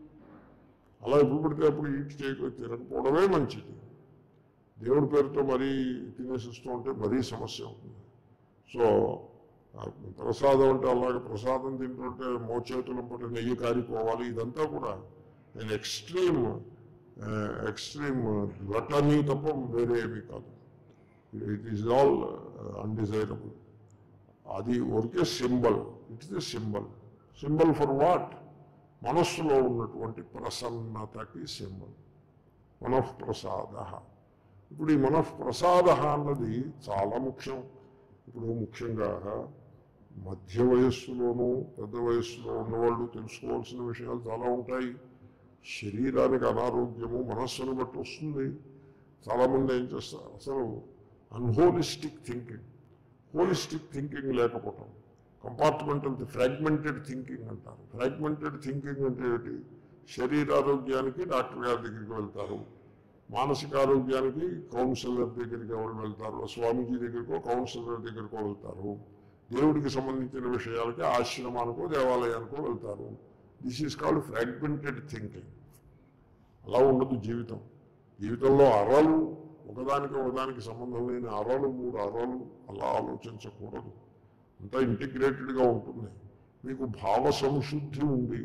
అలా ఎప్పుడు పడితే అప్పుడు ఈట్ చేయక తినకపోవడమే మంచిది దేవుడి పేరుతో మరీ తినేసిస్తూ ఉంటే మరీ సమస్య అవుతుంది సో ఆ ప్రసాదం అంటే అలాగే ప్రసాదం తింటుంటే మోచేతులు పట్టి నెయ్యి కారిపోవాలి ఇదంతా కూడా నేను ఎక్స్ట్రీమ్ ఎక్స్ట్రీమ్ గ్లటనీ తప్ప వేరే ఏమీ కాదు ఇట్ ఈస్ ఆల్ అన్డిజైరబుల్ అది ఒరికే symbol it is symbol symbol for what మనస్సులో ఉన్నటువంటి ప్రసన్నతకి సింబల్ మనఃప్రసాద ఇప్పుడు ఈ మనఃప్రసాద అన్నది చాలా ముఖ్యం ఇప్పుడు ముఖ్యంగా మధ్య వయస్సులోనూ పెద్ద వయస్సులో ఉన్నవాళ్ళు తెలుసుకోవాల్సిన విషయాలు చాలా ఉంటాయి శరీరానికి అనారోగ్యము మనస్సును బట్టి వస్తుంది చాలామంది ఏం చేస్తారు అసలు అన్హోలిస్టిక్ థింకింగ్ హోలిస్టిక్ థింకింగ్ లేకపోవటం కంపార్ట్మెంటల్ ఫ్రాగ్మెంటెడ్ థింకింగ్ అంటారు ఫ్రాగ్మెంటెడ్ థింకింగ్ అంటే ఏంటి శరీరారోగ్యానికి డాక్టర్ గారి దగ్గరికి వెళ్తారు మానసిక ఆరోగ్యానికి కౌన్సిలర్ దగ్గరికి ఎవరు వెళ్తారు స్వామీజీ దగ్గరికో కౌన్సిలర్ దగ్గరికో వెళ్తారు దేవుడికి సంబంధించిన విషయాలకి ఆశ్రమానికో దేవాలయానికో వెళ్తారు this is called fragmented thinking అలా ఉండదు జీవితం జీవితంలో అరలు ఒకదానికి ఒకదానికి సంబంధం లేని అరలు మూడు అరలు అలా ఆలోచించకూడదు అంతా ఇంటిగ్రేటెడ్గా ఉంటుంది మీకు భావ సంశుద్ధి ఉండి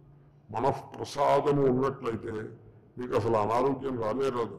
మనఃప్రసాదము ఉన్నట్లయితే మీకు అసలు అనారోగ్యం రానే రాదు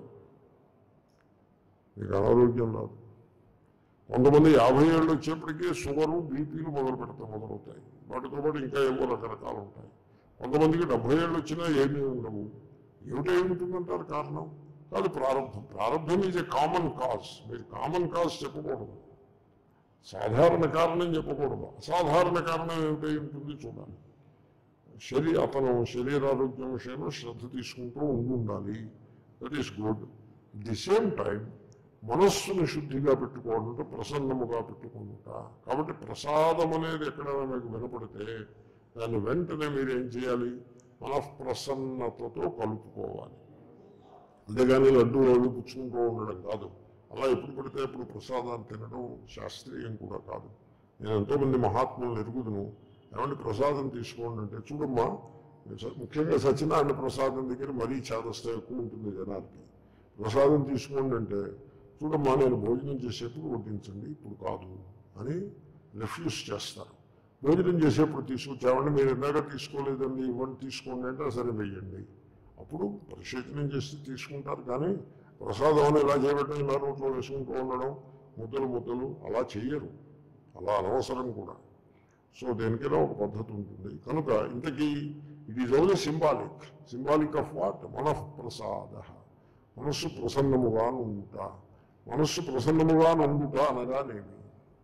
మీకు అనారోగ్యం రాదు కొంతమంది యాభై ఏళ్ళు వచ్చేప్పటికీ షుగరు బీపీలు మొదలు పెడతాం మొదలవుతాయి వాటితో పాటు ఇంకా ఏవో రకరకాలు ఉంటాయి కొంతమందికి డెబ్బై ఏళ్ళు వచ్చినా ఏమీ ఉండవు ఏమిటో ఉంటుందంటారు కారణం కాదు ప్రారంభం ప్రారంభం ఈజ్ ఏ కామన్ కాజ్ మీరు కామన్ కాజ్ చెప్పకూడదు సాధారణ కారణం చెప్పకూడదు అసాధారణ కారణం ఏమిటై ఉంటుంది చూడాలి శరీ అతను శరీరారోగ్యం విషయంలో శ్రద్ధ తీసుకుంటూ ఉండి ఉండాలి that is good the same time మనస్సును శుద్ధిగా పెట్టుకోవాలంటే ప్రసన్నముగా పెట్టుకుంట కాబట్టి ప్రసాదం అనేది ఎక్కడైనా మీకు వినపడితే దాన్ని వెంటనే మీరు ఏం చేయాలి మనఃప్రసన్నతతో కలుపుకోవాలి అంతేగాని లడ్డు రోజు పుచ్చుకుంటూ ఉండడం కాదు అలా ఎప్పుడు పడితే అప్పుడు ప్రసాదాన్ని తినడం శాస్త్రీయం కూడా కాదు నేను ఎంతోమంది మహాత్ములను ఎరుగుదును ఏమంటే ప్రసాదం తీసుకోండి అంటే చూడమ్మా ముఖ్యంగా సత్యనారాయణ ప్రసాదం దగ్గర మరీ చేదస్త ఎక్కువ ఉంటుంది జనాలకి ప్రసాదం తీసుకోండి అంటే చూడమ్మా నేను భోజనం చేసేప్పుడు వడ్డించండి ఇప్పుడు కాదు అని రిఫ్యూజ్ చేస్తారు భోజనం చేసేప్పుడు తీసుకొచ్చామంటే మీరు ఇందాక తీసుకోలేదండి ఇవ్వండి తీసుకోండి అంటే సరే వెయ్యండి అప్పుడు పరిశీలనం చేసి తీసుకుంటారు కానీ ప్రసాదం అని ఇలా చేయబెట్టడం ఇలా నోట్లో వేసుకుంటూ ఉండడం ముద్దలు ముద్దలు అలా చెయ్యరు అలా అనవసరం కూడా సో దేనికైనా ఒక పద్ధతి ఉంటుంది కనుక ఇంతకీ it is only symbolic symbolic of what మనఃప్రసాద మనస్సు ప్రసన్నముగా ఉండుట మనస్సు ప్రసన్నముగా ఉండుట అనగానేమి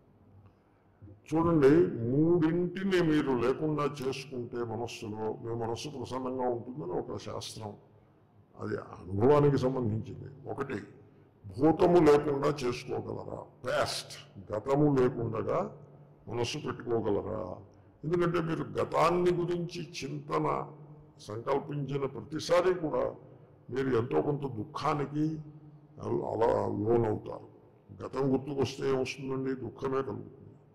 చూడండి మూడింటిని మీరు లేకుండా చేసుకుంటే మనస్సులో మీ మనస్సు ప్రసన్నంగా ఉంటుందని ఒక శాస్త్రం అది అనుభవానికి సంబంధించింది ఒకటి భూతము లేకుండా చేసుకోగలరా పాస్ట్ గతము లేకుండా మనస్సు పెట్టుకోగలరా ఎందుకంటే మీరు గతాన్ని గురించి చింతన సంకల్పించిన ప్రతిసారి కూడా మీరు ఎంతో కొంత దుఃఖానికి అలా లోనవుతారు గతం గుర్తుకొస్తే ఏమొస్తుందండి దుఃఖమే కలుగుతుంది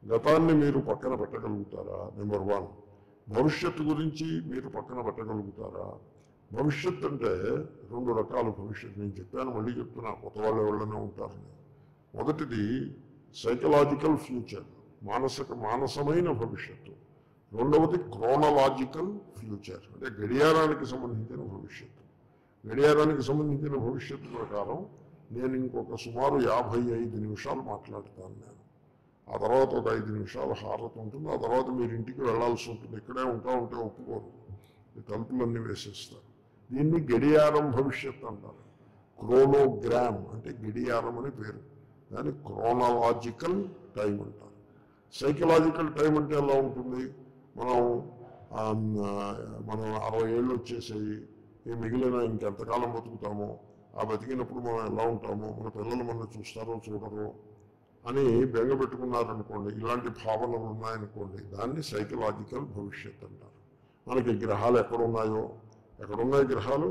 గతాన్ని మీరు పక్కన పెట్టగలుగుతారా నెంబర్ వన్ భవిష్యత్తు గురించి మీరు పక్కన పెట్టగలుగుతారా భవిష్యత్ అంటే రెండు రకాల భవిష్యత్తు నేను చెప్పాను మళ్ళీ చెప్తున్నా కొత్త వాళ్ళు ఎవరైనా ఉంటారని మొదటిది సైకలాజికల్ ఫ్యూచర్ మానసిక మానసమైన భవిష్యత్తు రెండవది క్రోనలాజికల్ ఫ్యూచర్ అంటే గడియారానికి సంబంధించిన భవిష్యత్తు గడియారానికి సంబంధించిన భవిష్యత్తు ప్రకారం నేను ఇంకొక సుమారు యాభై ఐదు నిమిషాలు మాట్లాడతాను నేను ఆ తర్వాత ఒక ఐదు నిమిషాలు హారత ఉంటుంది ఆ తర్వాత మీరు ఇంటికి వెళ్ళాల్సి ఉంటుంది ఇక్కడే ఉంటా ఉంటే ఒప్పుకోరు ఈ తలుపులన్నీ వేసేస్తారు దీన్ని గడియారం భవిష్యత్ అంటారు క్రోనోగ్రామ్ అంటే గడియారం అని పేరు దాన్ని క్రోనలాజికల్ టైం అంటారు సైకలాజికల్ టైం అంటే ఎలా ఉంటుంది మనం ఆ, మనం అరవై ఏళ్ళు వచ్చేసాయి ఈ మిగిలిన ఇంకెంతకాలం బతుకుతామో ఆ బతికినప్పుడు మనం ఎలా ఉంటామో మన పిల్లలు మనం చూస్తారో చూడరో అని బెంగ పెట్టుకున్నారనుకోండి ఇలాంటి భావనలు ఉన్నాయనుకోండి దాన్ని సైకలాజికల్ భవిష్యత్ అంటారు మనకి గ్రహాలు ఎక్కడున్నాయో ఎక్కడున్నాయి గ్రహాలు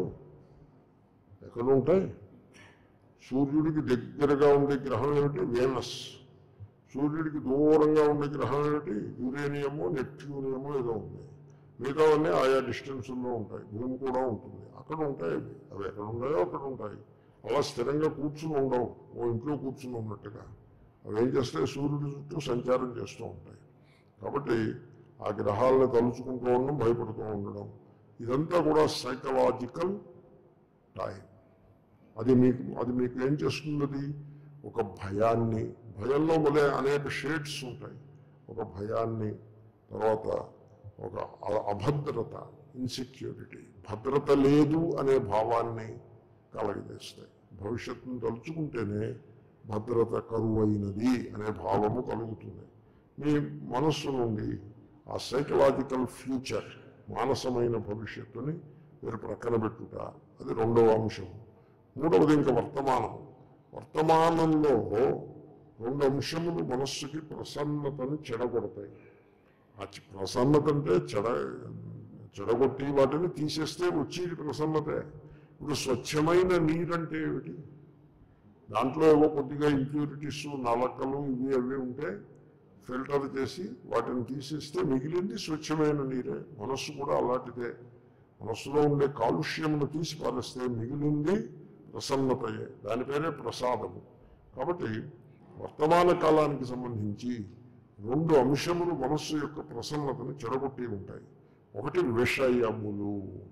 ఎక్కడ ఉంటాయి సూర్యుడికి దగ్గరగా ఉండే గ్రహం ఏమిటి వేనస్ సూర్యుడికి దూరంగా ఉండే గ్రహం ఏమిటి యురేనియమో నెప్ట్యూనియమో ఏదో ఉంది మిగతావన్నీ ఆయా డిస్టెన్సుల్లో ఉంటాయి భూమి కూడా ఉంటుంది అక్కడ ఉంటాయి అవి అవి ఎక్కడ ఉన్నాయో అక్కడ ఉంటాయి అలా స్థిరంగా కూర్చుని ఉండవు ఓ ఇంట్లో కూర్చుని ఉన్నట్టుగా అవి ఏం చేస్తాయి సూర్యుడి చుట్టూ సంచారం చేస్తూ ఉంటాయి కాబట్టి ఆ గ్రహాలను తలుచుకుంటూ ఉండడం భయపడుతూ ఉండడం ఇదంతా కూడా సైకలాజికల్ టైం అది మీకు అది మీకు ఏం చేస్తుంది అది ఒక భయాన్ని భయంలో మళ్ళీ అనేక షేడ్స్ ఉంటాయి ఒక భయాన్ని తర్వాత ఒక అ- అభద్రత ఇన్సెక్యూరిటీ భద్రత లేదు అనే భావాన్ని కలగజేస్తాయి భవిష్యత్తును తలుచుకుంటేనే భద్రత కరువైనది అనే భావము కలుగుతుంది మీ మనస్సు నుండి ఆ సైకలాజికల్ ఫ్యూచర్ మానసమైన భవిష్యత్తుని మీరు ప్రక్కన పెట్టుట అది రెండవ అంశం మూడవది ఇంకా వర్తమానం వర్తమానంలో రెండు అంశములు మనస్సుకి ప్రసన్నతని చెడగొడతాయి ఆ చి- ప్రసన్నత అంటే చెడ చెడగొట్టి వాటిని తీసేస్తే వచ్చేది ప్రసన్నతే ఇప్పుడు స్వచ్ఛమైన నీరంటే ఏమిటి దాంట్లో ఏవో కొద్దిగా ఇంప్యూరిటీస్ నలకలు ఇవి అవి ఉంటే ఫిల్టర్ చేసి వాటిని తీసేస్తే మిగిలింది స్వచ్ఛమైన నీరే మనస్సు కూడా అలాంటిదే మనస్సులో ఉండే కాలుష్యమును తీసి పారేస్తే మిగిలింది ప్రసన్నతయే దాని పేరే ప్రసాదము కాబట్టి వర్తమాన కాలానికి సంబంధించి రెండు అంశములు మనస్సు యొక్క ప్రసన్నతను చెడగొట్టి ఉంటాయి ఒకటి విషయములు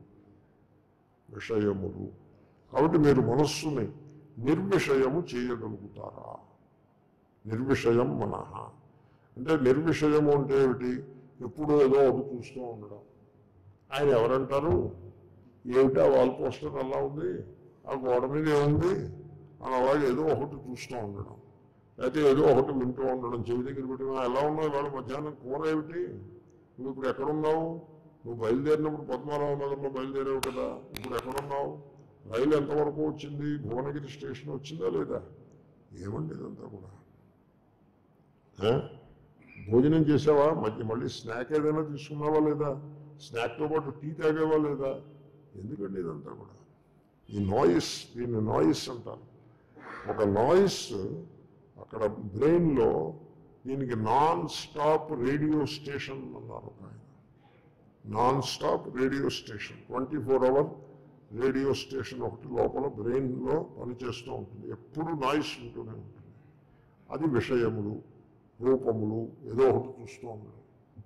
విషయములు కాబట్టి మీరు మనస్సుని నిర్విషయము చేయగలుగుతారా నిర్విషయం మనః అంటే నిర్విషయము అంటే ఏమిటి ఎప్పుడూ ఏదో ఒకటి చూస్తూ ఉండడం ఆయన ఎవరంటారు ఏమిటా వాల్ పోస్టర్ అలా ఉంది ఆ గోడ మీద ఏముంది అని అలాగే ఏదో ఒకటి చూస్తూ ఉండడం లేకపోతే ఏదో ఒకటి వింటూ ఉండడం చెవి దగ్గర పెట్టిన ఎలా ఉన్నావు ఇవాళ మధ్యాహ్నం కూర ఏమిటి నువ్వు ఇప్పుడు ఎక్కడున్నావు నువ్వు బయలుదేరినప్పుడు పద్మారావు నగర్లో బయలుదేరావు కదా ఇప్పుడు ఎక్కడున్నావు రైలు ఎంతవరకు వచ్చింది భువనగిరి స్టేషన్ వచ్చిందా లేదా ఏమండి ఇదంతా కూడా ఆ? భోజనం చేసావా మధ్య మళ్ళీ స్నాక్ ఏదైనా తీసుకున్నావా లేదా స్నాక్తో పాటు టీ తాగేవా లేదా ఎందుకండి ఇదంతా కూడా ఈ నాయిస్ దీన్ని నాయిస్ అంటారు ఒక నాయిస్ అక్కడ బ్రెయిన్లో దీనికి నాన్ స్టాప్ రేడియో స్టేషన్ అన్నారు ఒక ఆయన non stop radio station twenty four hour radio station ఒకటి లోపల బ్రెయిన్లో పనిచేస్తూ ఉంటుంది ఎప్పుడు నాయిస్ ఉంటూనే ఉంటుంది అది విషయములు రూపములు ఏదో ఒకటి చూస్తూ ఉండడం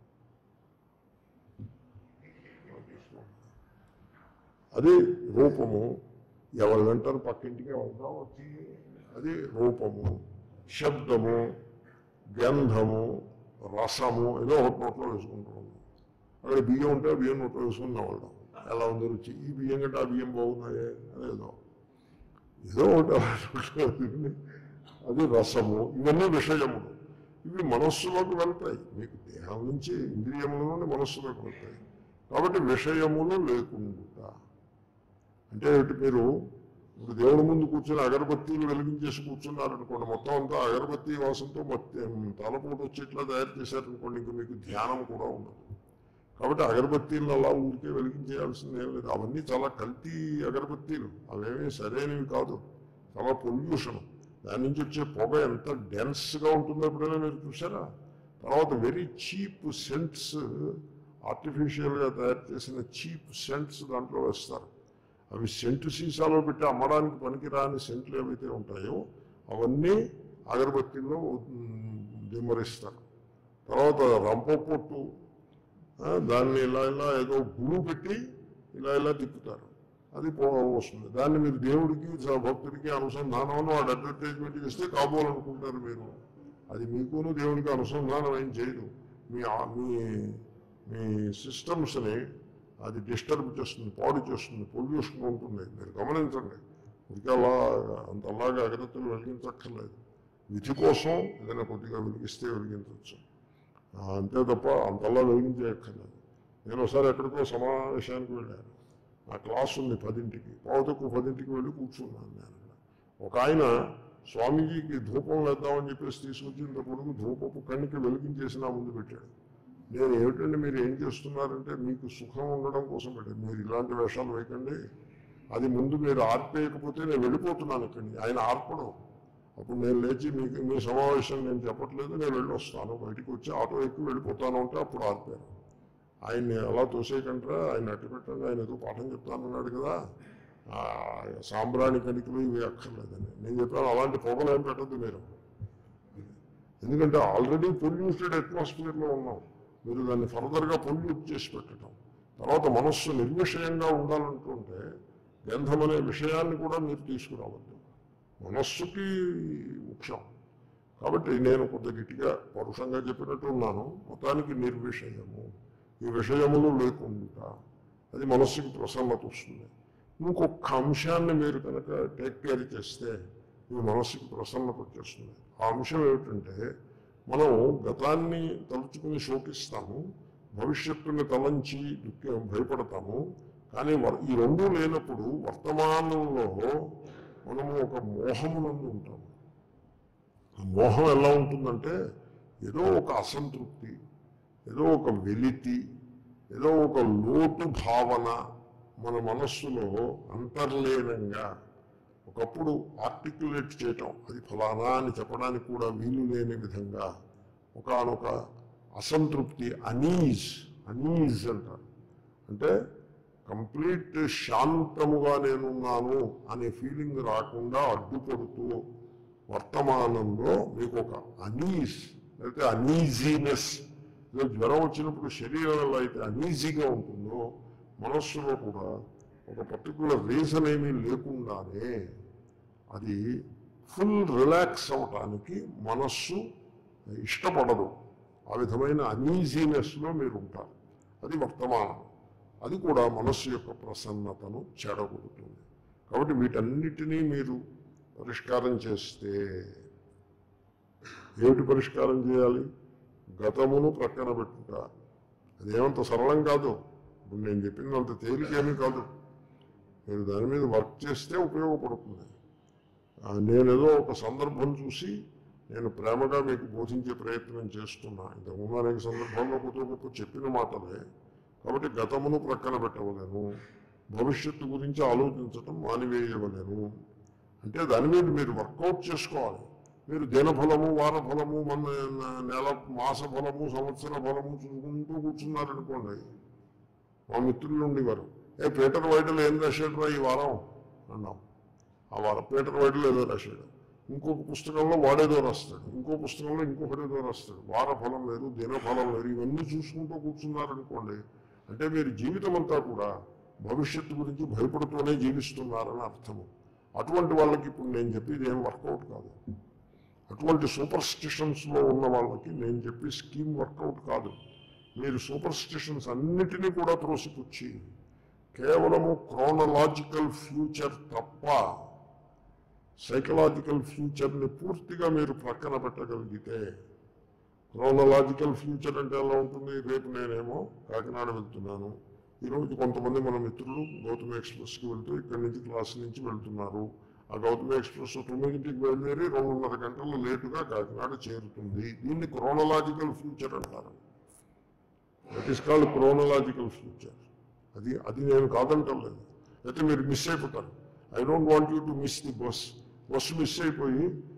అది రూపము ఎవరు వెంటారు పక్కింటికి వెళ్దాం వచ్చి అది రూపము శబ్దము గంధము రసము ఏదో ఒకటి నోట్లో వేసుకుంటూ ఉన్నాం అక్కడ బియ్యం ఉంటే ఆ బియ్యం నోట్లో వేసుకుని వాళ్ళం ఎలా ఉంది రుచి ఈ బియ్యం కంటే ఆ బియ్యం బాగున్నాయే అనేదో ఏదో ఒకటి అలా నోట్లో వేసుకుని అది రసము ఇవన్నీ విషయములు ఇవి మనస్సులోకి వెళ్తాయి మీకు దేహం నుంచి ఇంద్రియముల నుండి మనస్సులోకి వెళ్తాయి కాబట్టి విషయములు లేకుండా అంటే ఏమిటి మీరు ఇప్పుడు దేవుడి ముందు కూర్చొని అగరబత్తీలు వెలిగించేసి కూర్చున్నారనుకోండి మొత్తం అంతా అగరబత్తీ వాసంతో మొత్తం తలపోటు వచ్చి ఇట్లా తయారు చేశారనుకోండి ఇంక మీకు ధ్యానం కూడా ఉండదు కాబట్టి అగరబత్తీలను అలా ఊరికే వెలిగించేయాల్సింది ఏం లేదు అవన్నీ చాలా కల్తీ అగరబత్తీలు అవేమీ సరైనవి కాదు చాలా పొల్యూషన్ దాని నుంచి వచ్చే పొగ ఎంత డెన్స్గా ఉంటుందో ఎప్పుడైనా మీరు చూసారా తర్వాత వెరీ చీప్ సెంట్స్ ఆర్టిఫిషియల్గా తయారు చేసిన చీప్ సెంట్స్ దాంట్లో వేస్తారు అవి సెంటు సీసాలో పెట్టి అమ్మడానికి పనికిరాని సెంట్లు ఏవైతే ఉంటాయో అవన్నీ అగరబత్తీల్లో ఉమ్, దిమ్మరిస్తారు తర్వాత రంప పొట్టు ఆ, దాన్ని ఇలా ఇలా ఏదో గుళ్ళు పెట్టి ఇలా ఇలా తిప్పుతారు అది పో వస్తుంది దాన్ని మీరు దేవుడికి స- భక్తుడికి అనుసంధానం వాడు అడ్వర్టైజ్మెంట్ ఇస్తే కాబోలనుకుంటారు మీరు అది మీకును దేవుడికి అనుసంధానం ఏం చేయదు మీ ఆ- మీ మీ సిస్టమ్స్ని అది డిస్టర్బ్ చేస్తుంది పాడు చేస్తుంది పొల్యూషన్ ఉంటుంది మీరు గమనించండి ఇంకా అలా అంతలాగా అగ్రతలు వెలిగించక్కర్లేదు విధి కోసం ఏదైనా కొద్దిగా వెలిగిస్తే వెలిగించవచ్చు ఆ, అంతే తప్ప అంతలా వెలిగించేయక్కర్లేదు నేను ఒకసారి ఎక్కడికో సమావేశానికి వెళ్ళాను నా క్లాస్ ఉంది పదింటికి పావు తక్కువ పదింటికి వెళ్ళి కూర్చున్నాను నేను ఒక ఆయన స్వామీజీకి ధూపం వేద్దామని చెప్పేసి తీసుకొచ్చి ఇంత పొడుగు ధూపపు కణికి వెలిగించేసి నా ముందు పెట్టాడు నేను ఏమిటండి మీరు ఏం చేస్తున్నారంటే మీకు సుఖం ఉండడం కోసం పెట్టాను మీరు ఇలాంటి వేషాలు వేయకండి అది ముందు మీరు ఆర్పేయకపోతే నేను వెళ్ళిపోతున్నాను ఇక్కడి ఆయన ఆర్పడం అప్పుడు నేను లేచి మీకు మీ సమావేశం నేను చెప్పట్లేదు నేను వెళ్ళి వస్తాను బయటికి వచ్చి ఆటో ఎక్కి వెళ్ళిపోతాను అంటే అప్పుడు ఆర్పాను ఆయన్ని అలా తోసేయకంటారా ఆయన అట్టు పెట్టండి ఆయన ఏదో పాఠం చెప్తానన్నాడు కదా ఆ, సాంబ్రాణి కణికలు ఇవి అక్కర్లేదని నేను చెప్పాను అలాంటి పొగలు ఏం పెట్టద్దు మీరు ఎందుకంటే ఆల్రెడీ పొల్యూటెడ్ అట్మాస్ఫియర్లో ఉన్నాం మీరు దాన్ని ఫర్దర్గా పొల్యూట్ చేసి పెట్టడం తర్వాత మనస్సు నిర్విషయంగా ఉండాలంటుంటే గంధం అనే విషయాన్ని కూడా మీరు తీసుకురావద్దు మనస్సుకి ముఖ్యం కాబట్టి నేను కొంత గట్టిగా పరుషంగా చెప్పినట్టు ఉన్నాను మొత్తానికి నిర్విషయము ఈ విషయములు లేకుండా అది మనస్సుకి ప్రసన్నత వస్తుంది ఇంకొక అంశాన్ని మీరు కనుక టేక్ కేర్ చేస్తే మీ మనస్సుకి ప్రసన్నత వచ్చేస్తుంది ఆ అంశం ఏమిటంటే మనం గతాన్ని తలుచుకుని శోకిస్తాము భవిష్యత్తుని తలంచి దుఃఖ భయపడతాము కానీ వర్- ఈ రెండూ లేనప్పుడు వర్తమానంలో మనము ఒక మోహమునందు ఉంటాము ఆ మోహం ఎలా ఉంటుందంటే ఏదో ఒక అసంతృప్తి ఏదో ఒక వెలితి ఏదో ఒక లోటు భావన మన మనస్సులో అంతర్లీనంగా ఒకప్పుడు ఆర్టికులేట్ చేయటం అది ఫలానా అని చెప్పడానికి కూడా వీలు లేని విధంగా ఒకానొక అసంతృప్తి అనీజ్ అనీజ్ అంటారు అంటే కంప్లీట్ శాంతముగా నేనున్నాను అనే ఫీలింగ్ రాకుండా అడ్డుపడుతూ వర్తమానంలో మీకు ఒక అనీస్ లేకపోతే అనీజీనెస్ ఏదో జ్వరం వచ్చినప్పుడు శరీరంలో అయితే అనీజీగా ఉంటుందో మనస్సులో కూడా ఒక పర్టికులర్ రీజన్ ఏమీ లేకుండానే అది ఫుల్ రిలాక్స్ అవటానికి మనస్సు ఇష్టపడదు ఆ విధమైన అనీజీనెస్లో మీరు ఉంటారు అది వర్తమానం అది కూడా మనస్సు యొక్క ప్రసన్నతను చెడగొడుతుంది కాబట్టి వీటన్నిటినీ మీరు పరిష్కారం చేస్తే ఏమిటి పరిష్కారం చేయాలి గతమును ప్రక్కన పెట్టుట అదేమంత సరళం కాదు ఇప్పుడు నేను చెప్పినంత తేలికేమీ కాదు మీరు దాని మీద వర్క్ చేస్తే ఉపయోగపడుతుంది ఆ, నేనేదో ఒక సందర్భం చూసి నేను ప్రేమగా మీకు బోధించే ప్రయత్నం చేస్తున్నా ఇంతకుముందు అనేక సందర్భాల్లో కొద్ది గొప్ప చెప్పిన మాటలే కాబట్టి గతమును ప్రక్కన పెట్టవలేను భవిష్యత్తు గురించి ఆలోచించటం మానివేయవలేను అంటే దాని మీద మీరు వర్కౌట్ చేసుకోవాలి మీరు దినఫలము వార ఫలము మన నెల మాస ఫలము సంవత్సర ఫలము చూసుకుంటూ కూర్చున్నారనుకోండి మా మిత్రులు ఉండేవారు ఏ పీటర్ వైడల్ ఏం రాశాడు ఈ వారం అన్నాం ఆ వారం పీటర్ వైడల్ ఏదో రాశాడు ఇంకొక పుస్తకంలో వాడేదో రాస్తాడు ఇంకో పుస్తకంలో ఇంకొకటేదో రాస్తాడు వార ఫలం వేరు దినఫలం వేరు ఇవన్నీ చూసుకుంటూ కూర్చున్నారనుకోండి అంటే మీరు జీవితం అంతా కూడా భవిష్యత్తు గురించి భయపడుతూనే జీవిస్తున్నారని అర్థము అటువంటి వాళ్ళకి ఇప్పుడు నేను చెప్పేది ఏం వర్కౌట్ కాదు అటువంటి సూపర్ స్టిషన్స్లో ఉన్న వాళ్ళకి నేను చెప్పే స్కీమ్ వర్కౌట్ కాదు మీరు సూపర్ స్టిషన్స్ అన్నిటినీ కూడా త్రోసిపుచ్చి కేవలము క్రోనలాజికల్ ఫ్యూచర్ తప్ప సైకలాజికల్ ఫ్యూచర్ని పూర్తిగా మీరు ప్రక్కన పెట్టగలిగితే క్రోనలాజికల్ ఫ్యూచర్ అంటే ఎలా ఉంటుంది రేపు నేనేమో కాకినాడ వెళ్తున్నాను ఈరోజు కొంతమంది మన మిత్రులు గౌతమి ఎక్స్ప్రెస్కి వెళ్తూ ఇక్కడి నుంచి క్లాస్ నుంచి వెళ్తున్నారు ఆ గౌతమి ఎక్స్ప్రెస్ తొమ్మిదింటికి బయలుదేరి రెండున్నర గంటలు లేటుగా కాకినాడ చేరుతుంది దీన్ని క్రోనలాజికల్ ఫ్యూచర్ అంటారు that is called chronological future అది అది నేను కాదంటలేదు అయితే మీరు మిస్ అయిపోతారు I don't want you to miss the bus bus miss అయిపోయి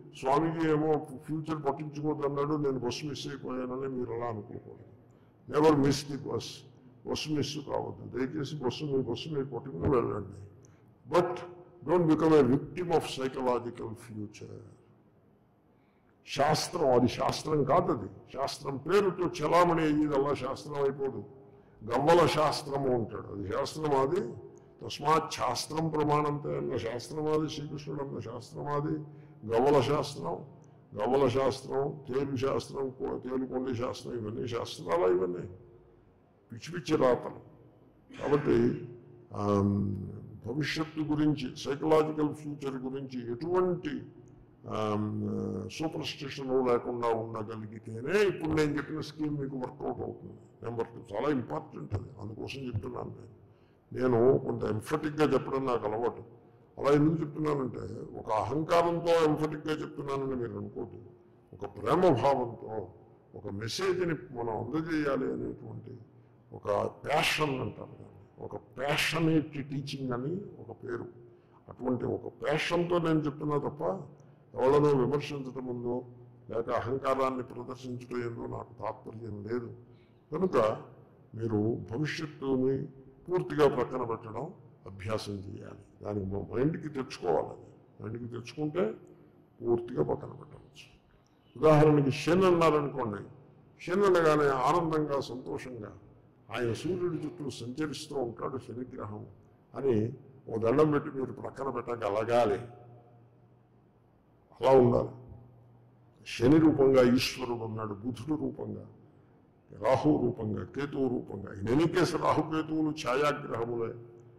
స్వామీజీ ఏమో ఫ్యూచర్ పట్టించుకోదన్నాడు నేను బస్సు మిస్ అయిపోయానని మీరు అలా అనుకోకూడదు never miss the bus bus miss కావద్దు దయచేసి బస్సు మీ బస్సు మీరు పట్టుకుని వెళ్ళండి but don't become a victim of psychological future శాస్త్రం అది శాస్త్రం కాదు అది శాస్త్రం పేరుతో చలామణి అయ్యేది అలా శాస్త్రం అయిపోదు గవ్వల శాస్త్రము అంటాడు అది శాస్త్రం అది తస్మాత్ శాస్త్రం ప్రమాణంతే అన్న శాస్త్రం అది శ్రీకృష్ణుడు అన్న శాస్త్రం అది గవ్వల శాస్త్రం గవ్వల శాస్త్రం తేలు శాస్త్రం కో- తేలుకొండ శాస్త్రం ఇవన్నీ శాస్త్రాలా ఇవన్నీ పిచ్చి పిచ్చి రాతలు కాబట్టి ఆమ్, భవిష్యత్తు గురించి సైకలాజికల్ ఫ్యూచర్ గురించి ఎటువంటి సూపర్ స్టిషన్ లేకుండా ఉండగలిగితేనే ఇప్పుడు నేను చెప్పిన స్కీమ్ మీకు వర్కౌట్ అవుతుంది నెంబర్ టూ చాలా ఇంపార్టెంట్ అది అందుకోసం చెప్తున్నాను నేను నేను కొంత ఎంఫటిక్గా చెప్పడం నాకు అలవాటు అలా ఎందుకు చెప్తున్నానంటే ఒక అహంకారంతో ఎంఫటిక్గా చెప్తున్నానని మీరు అనుకోద్దు ఒక ప్రేమ భావంతో ఒక మెసేజ్ని మనం అందజేయాలి అనేటువంటి ఒక ప్యాషన్ అంటారు దాన్ని. ఒక ప్యాషనేట్ టీచింగ్ అని ఒక పేరు అటువంటి ఒక ప్యాషన్తో నేను చెప్తున్నా తప్ప ఎవరినో విమర్శించడం ఉందో లేక అహంకారాన్ని ప్రదర్శించడం ఏందో నాకు తాత్పర్యం లేదు కనుక మీరు భవిష్యత్తుని పూర్తిగా ప్రక్కన పెట్టడం అభ్యాసం చేయాలి దానికి మా మైండ్కి తెచ్చుకోవాలి అది. మైండ్కి తెచ్చుకుంటే పూర్తిగా పక్కన పెట్టవచ్చు ఉదాహరణకి శని అన్నారనుకోండి శని అనగానే ఆనందంగా సంతోషంగా ఆయన సూర్యుడి చుట్టూ సంచరిస్తూ ఉంటాడు శనిగ్రహం అని ఓ దండం పెట్టి మీరు ప్రక్కన పెట్టగలగాలి అలా ఉండాలి శని రూపంగా ఈశ్వరుడు ఉన్నాడు బుధుడు రూపంగా రాహు రూపంగా కేతువు రూపంగా ఇన్ ఎనీ కేసు రాహుకేతువులు ఛాయాగ్రహములే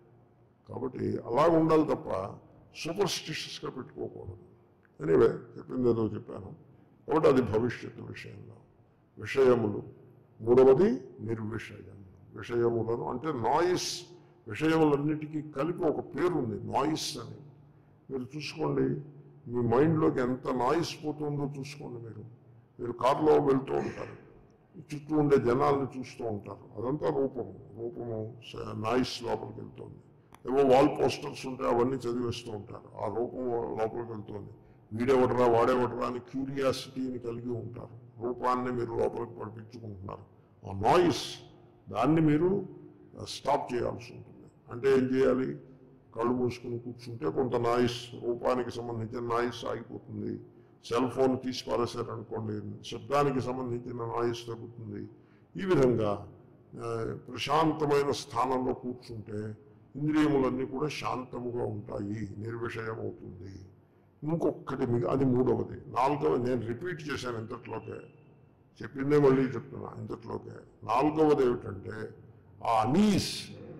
కాబట్టి అలా ఉండాలి తప్ప సూపర్ స్టిషియస్గా పెట్టుకోకూడదు ఎనీవే చెప్పింది ఏదో చెప్పాను ఒకటి అది భవిష్యత్తు విషయంలో విషయములు మూడవది నిర్విషయం విషయములను అంటే నాయిస్ విషయములన్నిటికీ కలిపి ఒక పేరు ఉంది నాయిస్ అని మీరు చూసుకోండి మీ మైండ్లోకి ఎంత నాయిస్ పోతుందో చూసుకోండి మీరు మీరు కారులో వెళ్తూ ఉంటారు చుట్టూ ఉండే జనాల్ని చూస్తూ ఉంటారు అదంతా రూపము రూపము స- నాయిస్ లోపలికి వెళ్తుంది ఏవో వాల్ పోస్టర్స్ ఉంటే అవన్నీ చదివేస్తూ ఉంటారు ఆ రూపం లోపలికి వెళ్తుంది వీడెవడరా వాడేవడరా అని క్యూరియాసిటీని కలిగి ఉంటారు రూపాన్ని మీరు లోపలికి పడిపించుకుంటున్నారు ఆ నాయిస్ దాన్ని మీరు స్టాప్ చేయాల్సి ఉంటుంది అంటే ఏం చేయాలి కళ్ళు మూసుకుని కూర్చుంటే కొంత నాయిస్ రూపానికి సంబంధించిన నాయిస్ ఆగిపోతుంది సెల్ ఫోన్ తీసి పారేశారనుకోండి శబ్దానికి సంబంధించిన నాయిస్ తగ్గుతుంది ఈ విధంగా ఆ, ప్రశాంతమైన స్థానంలో కూర్చుంటే ఇంద్రియములన్నీ కూడా శాంతముగా ఉంటాయి నిర్విషయం అవుతుంది ఇంకొకటి మీకు అది మూడవది నాలుగవది నేను రిపీట్ చేశాను ఇంతట్లోకే చెప్పిందే మళ్ళీ చెప్తున్నా ఇంతట్లోకే నాలుగవది ఏమిటంటే ఆ అనీస్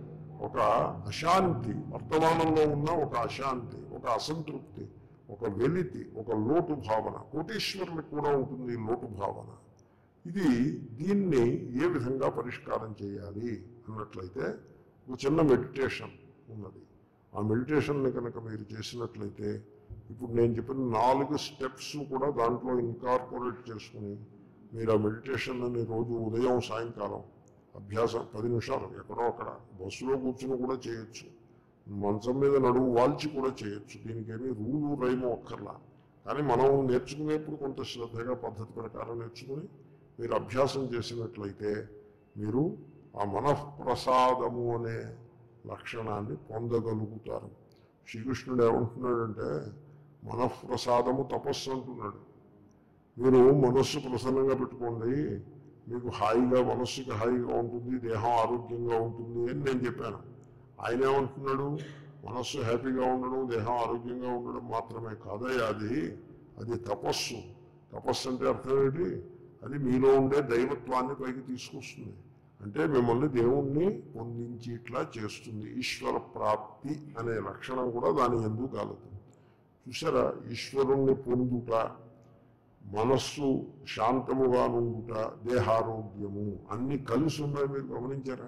ఒక అశాంతి వర్తమానంలో ఉన్న ఒక అశాంతి ఒక అసంతృప్తి ఒక వెలితి ఒక లోటు భావన కోటీశ్వరులకు కూడా ఉంటుంది ఈ లోటు భావన ఇది దీన్ని ఏ విధంగా పరిష్కారం చేయాలి అన్నట్లయితే ఒక చిన్న మెడిటేషన్ ఉన్నది ఆ మెడిటేషన్ని కనుక మీరు చేసినట్లయితే ఇప్పుడు నేను చెప్పిన నాలుగు స్టెప్స్ కూడా దాంట్లో ఇన్కార్పొరేట్ చేసుకుని మీరు ఆ మెడిటేషన్ని రోజు ఉదయం సాయంకాలం అభ్యాసం పది నిమిషాలు ఎక్కడో అక్కడ బస్సులో కూర్చుని కూడా చేయొచ్చు మంచం మీద నడుము వాల్చి కూడా చేయొచ్చు దీనికేమీ రూలు రైము అక్కర్లా కానీ మనం నేర్చుకునేప్పుడు కొంత శ్రద్ధగా పద్ధతి ప్రకారం నేర్చుకుని మీరు అభ్యాసం చేసినట్లయితే మీరు ఆ మనఃప్రసాదము అనే లక్షణాన్ని పొందగలుగుతారు శ్రీకృష్ణుడు ఏమంటున్నాడంటే మనఃప్రసాదము తపస్సు అంటున్నాడు మీరు మనస్సు ప్రసన్నంగా పెట్టుకోండి మీకు హాయిగా మనస్సుకి హాయిగా ఉంటుంది దేహం ఆరోగ్యంగా ఉంటుంది అని నేను చెప్పాను ఆయన ఏమంటున్నాడు మనస్సు హ్యాపీగా ఉండడం దేహం ఆరోగ్యంగా ఉండడం మాత్రమే కాదయ్యా అది అది తపస్సు తపస్సు అంటే అర్థం ఏంటి అది మీలో ఉండే దైవత్వాన్ని పైకి తీసుకొస్తుంది అంటే మిమ్మల్ని దేవుణ్ణి పొందించి ఇట్లా చేస్తుంది ఈశ్వర ప్రాప్తి అనే లక్షణం కూడా దాని ఎందుకు కలదు చూసారా ఈశ్వరుణ్ణి పొందుట మనస్సు శాంతముగా నుండుట దేహారోగ్యము అన్ని కలిసి ఉన్నాయి మీరు గమనించారా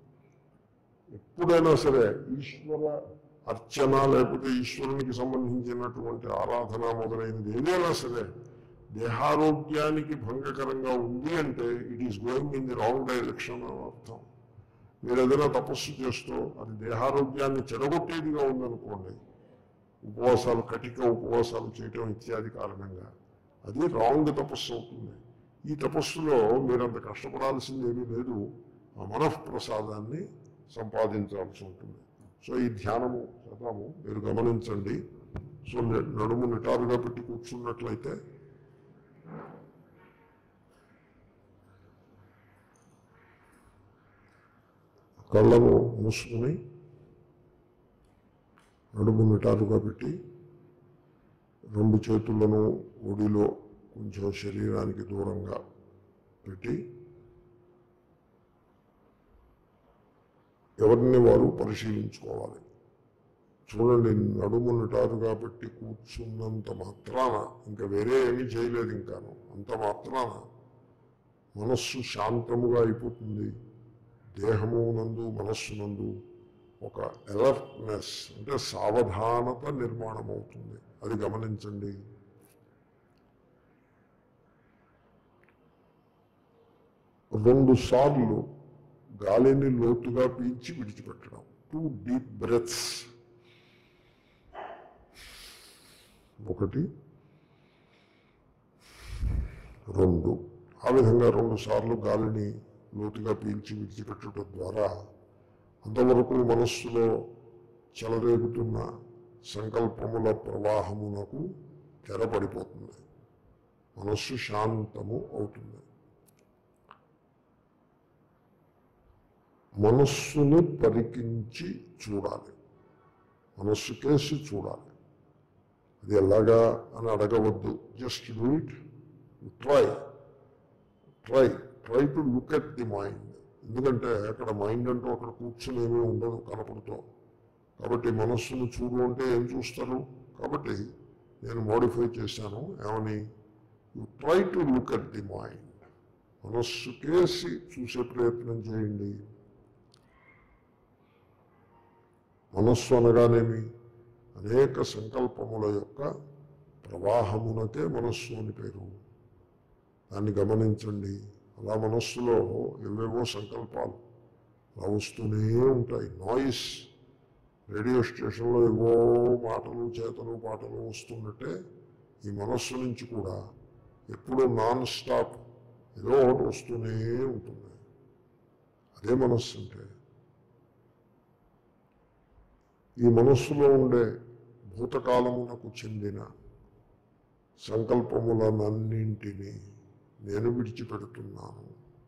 ఎప్పుడైనా సరే ఈశ్వర అర్చన లేకపోతే ఈశ్వరునికి సంబంధించినటువంటి ఆరాధన మొదలైనది ఏదైనా సరే దేహారోగ్యానికి భంగకరంగా ఉంది అంటే it is going in the wrong direction అని అర్థం మీరు ఏదైనా తపస్సు చేస్తూ అది దేహారోగ్యాన్ని చెడగొట్టేదిగా ఉందనుకోండి ఉపవాసాలు కటిక ఉపవాసాలు చేయటం ఇత్యాది కారణంగా అది రాంగ్ తపస్సు అవుతుంది ఈ తపస్సులో మీరు అంత కష్టపడాల్సింది ఏమీ లేదు ఆ మనఃప్రసాదాన్ని సంపాదించాల్సి ఉంటుంది సో ఈ ధ్యానము చేద్దాము మీరు గమనించండి సో న- నడుము నిటారుగా పెట్టి కూర్చున్నట్లయితే కళ్ళను మూసుకుని నడుము నిటారుగా పెట్టి రెండు చేతులను ఒడిలో కొంచెం శరీరానికి దూరంగా పెట్టి ఎవరిని వారు పరిశీలించుకోవాలి చూడండి నడుము నిటారుగా పెట్టి కూర్చున్నంత మాత్రాన ఇంకా వేరే ఏమీ చేయలేదు ఇంకాను అంత మాత్రాన మనస్సు శాంతముగా అయిపోతుంది దేహము నందు మనస్సు నందు ఒక అలర్ట్నెస్ అంటే సావధానత నిర్మాణం అవుతుంది అది గమనించండి రెండు సార్లు గాలిని లోతుగా పీల్చి విడిచిపెట్టడం టూ డీప్ బ్రెత్స్ ఒకటి రెండు ఆ విధంగా రెండు సార్లు గాలిని లోతుగా పీల్చి విడిచిపెట్టడం ద్వారా అంతవరకు మనస్సులో చెలరేగుతున్న సంకల్పముల ప్రవాహమునకు తెరపడిపోతుంది మనస్సు శాంతము అవుతుంది మనస్సుని పరికించి చూడాలి మనస్సు కేసి చూడాలి అది ఎలాగా అని అడగవద్దు just do it try try try to look at the mind ఎందుకంటే అక్కడ మైండ్ అంటూ అక్కడ కూర్చుని ఏమీ ఉండదు కనపడుతూ కాబట్టి మనస్సును చూడు అంటే ఏం చూస్తారు కాబట్టి నేను మోడిఫై చేశాను ఏమని you try to look at the mind మనస్సు కేసి చూసే ప్రయత్నం చేయండి మనస్సు అనగానేమి అనేక సంకల్పముల యొక్క ప్రవాహమునకే మనస్సు అని పేరు దాన్ని గమనించండి అలా మనస్సులో ఎవేవో సంకల్పాలు అలా వస్తూనే ఉంటాయి నాయిస్ రేడియో స్టేషన్లో ఏవో మాటలు చేతలు పాటలు వస్తున్నట్టే ఈ మనస్సు నుంచి కూడా ఎప్పుడూ నాన్ స్టాప్ ఏదో ఒకటి వస్తూనే ఉంటుంది అదే మనస్సు అంటే ఈ మనస్సులో ఉండే భూతకాలమునకు చెందిన సంకల్పములనన్నింటినీ నేను విడిచిపెడుతున్నాను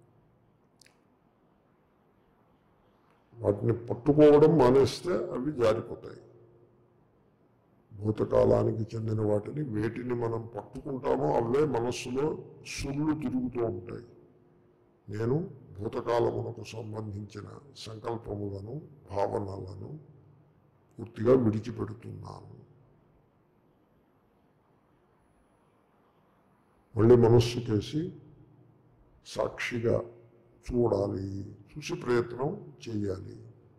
వాటిని పట్టుకోవడం మానేస్తే అవి జారిపోతాయి భూతకాలానికి చెందిన వాటిని వేటిని మనం పట్టుకుంటామో అవే మనస్సులో సుళ్ళు తిరుగుతూ ఉంటాయి నేను భూతకాలమునకు సంబంధించిన సంకల్పములను భావనలను పూర్తిగా విడిచిపెడుతున్నాను మళ్ళీ మనస్సు చేసి సాక్షిగా చూడాలి చూసి ప్రయత్నం చేయాలి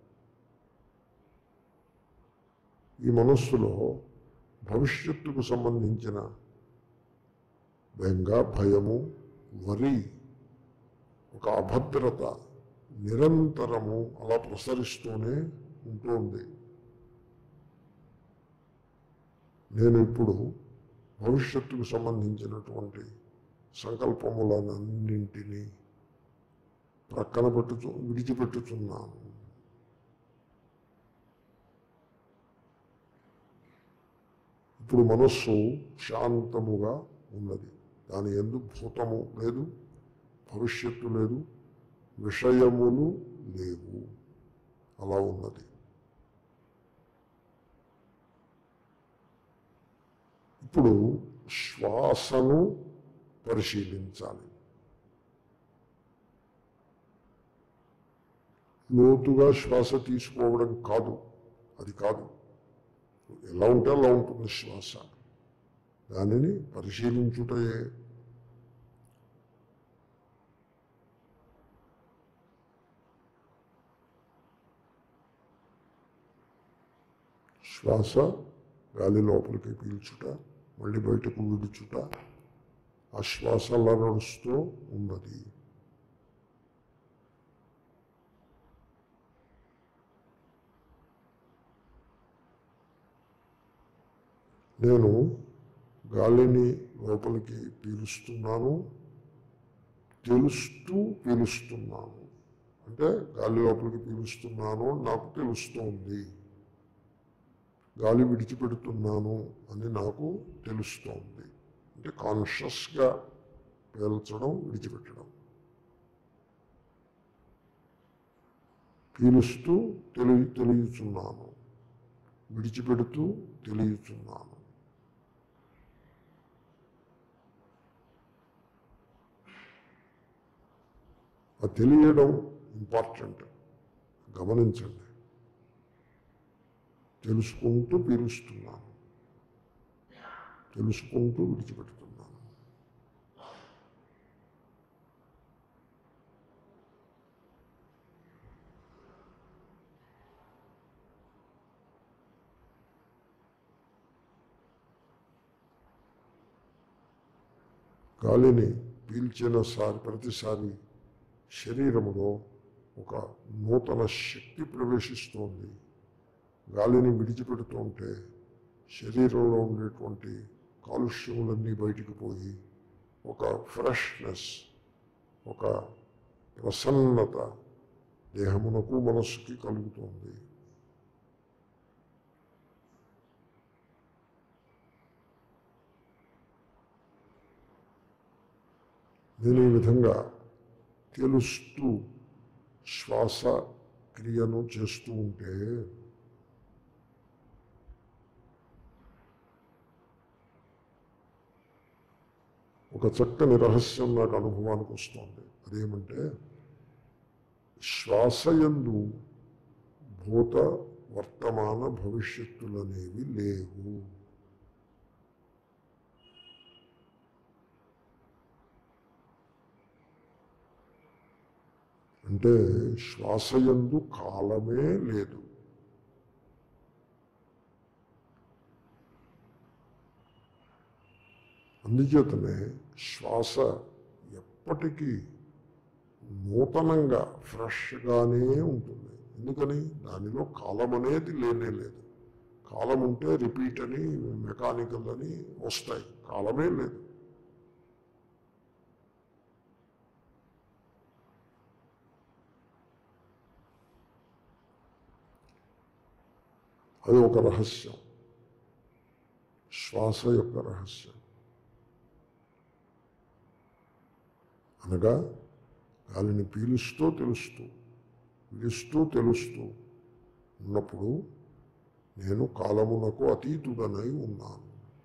ఈ మనస్సులో భవిష్యత్తుకు సంబంధించిన బెంగ భయము వరి ఒక అభద్రత నిరంతరము అలా ప్రసరిస్తూనే ఉంటుంది నేను ఇప్పుడు భవిష్యత్తుకు సంబంధించినటువంటి సంకల్పములనన్నింటినీ ప్రక్కన పెట్టుచు విడిచిపెట్టుచున్నాను ఇప్పుడు మనస్సు శాంతముగా ఉన్నది దాని ఎందు భూతము లేదు భవిష్యత్తు లేదు విషయములు లేవు అలా ఉన్నది ఇప్పుడు శ్వాసను పరిశీలించాలి లోతుగా శ్వాస తీసుకోవడం కాదు అది కాదు ఎలా ఉంటే అలా ఉంటుంది శ్వాస దానిని పరిశీలించుటయే శ్వాస గాలి లోపలికి పీల్చుట మళ్ళీ బయటకు విడుచుట ఆ శ్వాస అలా నడుస్తూ ఉన్నది నేను గాలిని లోపలికి పీలుస్తున్నాను తెలుస్తూ పీలుస్తున్నాను అంటే గాలి లోపలికి పీలుస్తున్నాను అని నాకు తెలుస్తోంది గాలి విడిచిపెడుతున్నాను అని నాకు తెలుస్తోంది అంటే కాన్షియస్గా పీల్చడం విడిచిపెట్టడం పీలుస్తూ తెలియ తెలియచున్నాను విడిచిపెడుతూ తెలియచున్నాను ఆ తెలియడం ఇంపార్టెంట్ గమనించండి తెలుసుకుంటూ పీలుస్తున్నాను తెలుసుకుంటూ విడిచిపెడుతున్నాను గాలిని పీల్చిన సారి ప్రతిసారి శరీరములో ఒక నూతన శక్తి ప్రవేశిస్తోంది గాలిని విడిచిపెడుతుంటే శరీరంలో ఉండేటువంటి కాలుష్యములన్నీ బయటికి పోయి ఒక ఫ్రెష్నెస్ ఒక ప్రసన్నత దేహమునకు మనస్సుకి కలుగుతుంది నేను ఈ విధంగా తెలుస్తూ శ్వాస క్రియను చేస్తూ ఉంటే ఒక చక్కని రహస్యం నాకు అనుభవానికి వస్తుంది అదేమంటే శ్వాసయందు భూత వర్తమాన భవిష్యత్తులనేవి లేవు అంటే శ్వాసయందు కాలమే లేదు అందుచేతనే శ్వాస ఎప్పటికీ నూతనంగా ఫ్రెష్గానే ఉంటుంది ఎందుకని దానిలో కాలం అనేది లేనే లేదు కాలం ఉంటే రిపీట్ అని మెకానికల్ అని వస్తాయి కాలమే లేదు అది ఒక రహస్యం శ్వాస యొక్క రహస్యం అనగా గాలిని పీలుస్తూ తెలుస్తూ పీలుస్తూ తెలుస్తూ ఉన్నప్పుడు నేను కాలమునకు అతీతుడనై ఉన్నాను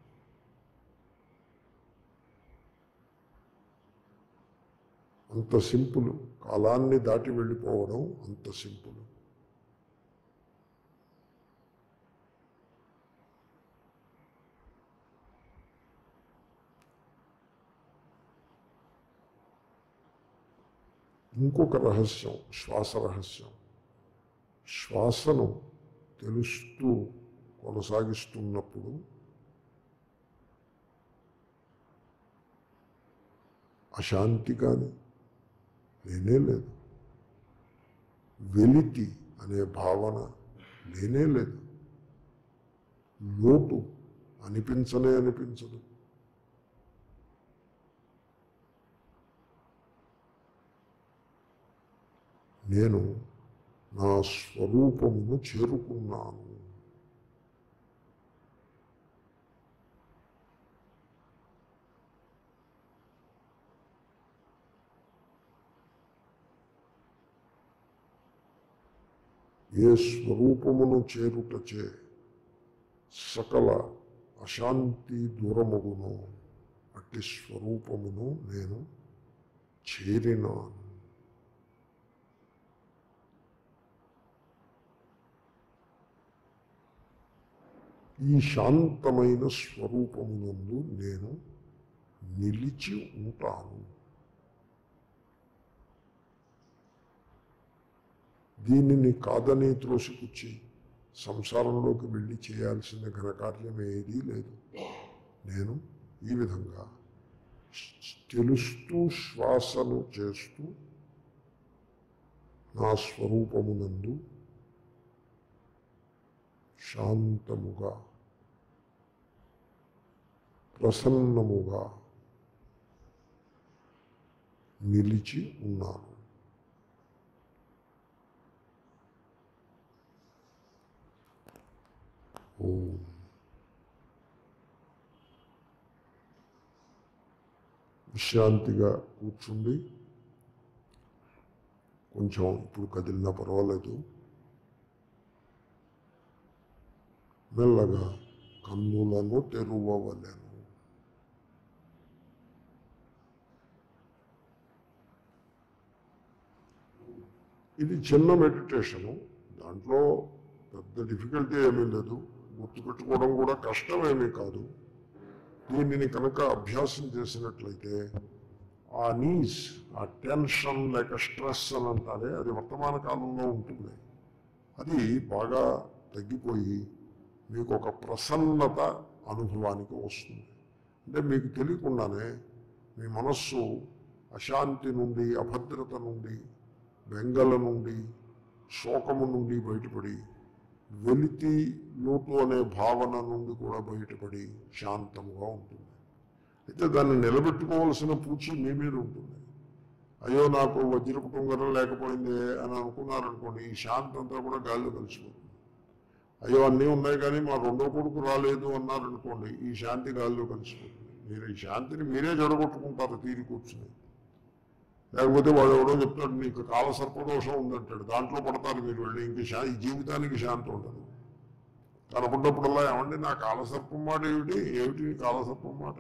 అంత సింపుల్ కాలాన్ని దాటి వెళ్ళిపోవడం అంత సింపుల్ ఇంకొక రహస్యం శ్వాస రహస్యం శ్వాసను తెలుస్తూ కొనసాగిస్తున్నప్పుడు అశాంతి కానీ లేనే లేదు వెలితి అనే భావన లేనే లేదు లోటు అనిపించనే అనిపించదు నేను నా స్వరూపమును చేరుకున్నాను ఏ స్వరూపమును చేరుటచే సకల అశాంతి దూరమగును అట్టి స్వరూపమును నేను చేరినాను ఈ శాంతమైన స్వరూపమునందు నేను నిలిచి ఉంటాను దీనిని కాదని త్రోసిపుచ్చి సంసారంలోకి వెళ్ళి చేయాల్సిన ఘనకార్యం ఏదీ లేదు నేను ఈ విధంగా తెలుస్తూ శ్వాసను చేస్తూ నా స్వరూపమునందు శాంతముగా ప్రసన్నముగా నిలిచి ఉన్నాను ఓం విశ్రాంతిగా కూర్చుండి కొంచెం ఇప్పుడు కదిలినా పర్వాలేదు మెల్లగా కన్నులను తెరువవలెను ఇది చిన్న మెడిటేషను దాంట్లో పెద్ద డిఫికల్టీ ఏమీ లేదు గుర్తుపెట్టుకోవడం కూడా కష్టమేమీ కాదు దీనిని కనుక అభ్యాసం చేసినట్లయితే ఆ నీస్ ఆ టెన్షన్ లేక స్ట్రెస్ అని అంటారే అది వర్తమాన కాలంలో ఉంటుంది అది బాగా తగ్గిపోయి మీకు ఒక ప్రసన్నత అనుభవానికి వస్తుంది అంటే మీకు తెలియకుండానే మీ మనస్సు అశాంతి నుండి అభద్రత నుండి బెంగల నుండి శోకము నుండి బయటపడి వెలితి లోటు అనే భావన నుండి కూడా బయటపడి శాంతముగా ఉంటుంది అయితే దాన్ని నిలబెట్టుకోవాల్సిన పూచి మీ మీద ఉంటుంది అయ్యో నాకు వజ్రపు టుంగరం లేకపోయింది అని అనుకున్నారనుకోండి ఈ శాంతి అంతా కూడా గాలిలో కలిసిపోతుంది అయ్యో అన్నీ ఉన్నాయి కానీ మా రెండో కొడుకు రాలేదు అన్నారనుకోండి ఈ శాంతి గాలిలో కలిసిపోతుంది మీరు ఈ శాంతిని మీరే జడగొట్టుకుంటారు తీరి కూర్చుని లేకపోతే వాడు ఎవడో చెప్తాడు నీకు కాల సర్పదోషం ఉందంటాడు దాంట్లో పడతారు మీరు వెళ్ళి ఇంక శా ఈ జీవితానికి శాంతి ఉండదు కనపడ్డప్పుడల్లా ఏమండి నా కాలసర్పం మాట ఏమిటి ఏమిటి నీ కాలసర్పం మాట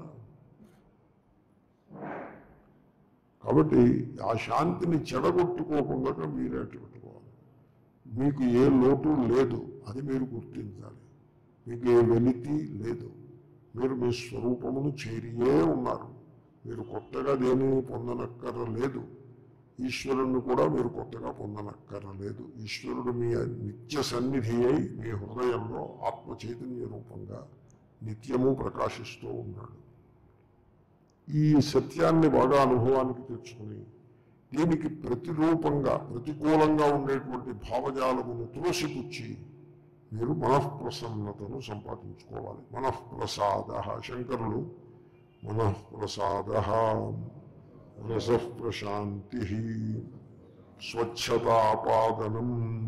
కాబట్టి ఆ శాంతిని చెడగొట్టుకోకుండా మీరే అట్టు పెట్టుకోవాలి మీకు ఏ లోటు లేదు అది మీరు గుర్తించాలి మీకు ఏ వెలితి లేదు మీరు మీ స్వరూపమును చేరియే ఉన్నారు మీరు కొత్తగా దేనిని పొందనక్కర లేదు ఈశ్వరుణ్ణి కూడా మీరు కొత్తగా పొందనక్కర లేదు ఈశ్వరుడు మీ నిత్య సన్నిధి అయి మీ హృదయంలో ఆత్మ చైతన్య రూపంగా నిత్యము ప్రకాశిస్తూ ఉన్నాడు ఈ సత్యాన్ని బాగా అనుభవానికి తెచ్చుకుని దీనికి ప్రతిరూపంగా ప్రతికూలంగా ఉండేటువంటి భావజాలమును తులసిపుచ్చి మీరు మనఃప్రసన్నతను సంపాదించుకోవాలి మనఃప్రసాద శంకరులు మనఃప్రసాద మనసఃప్రశాంతి స్వచ్ఛతాపాదనం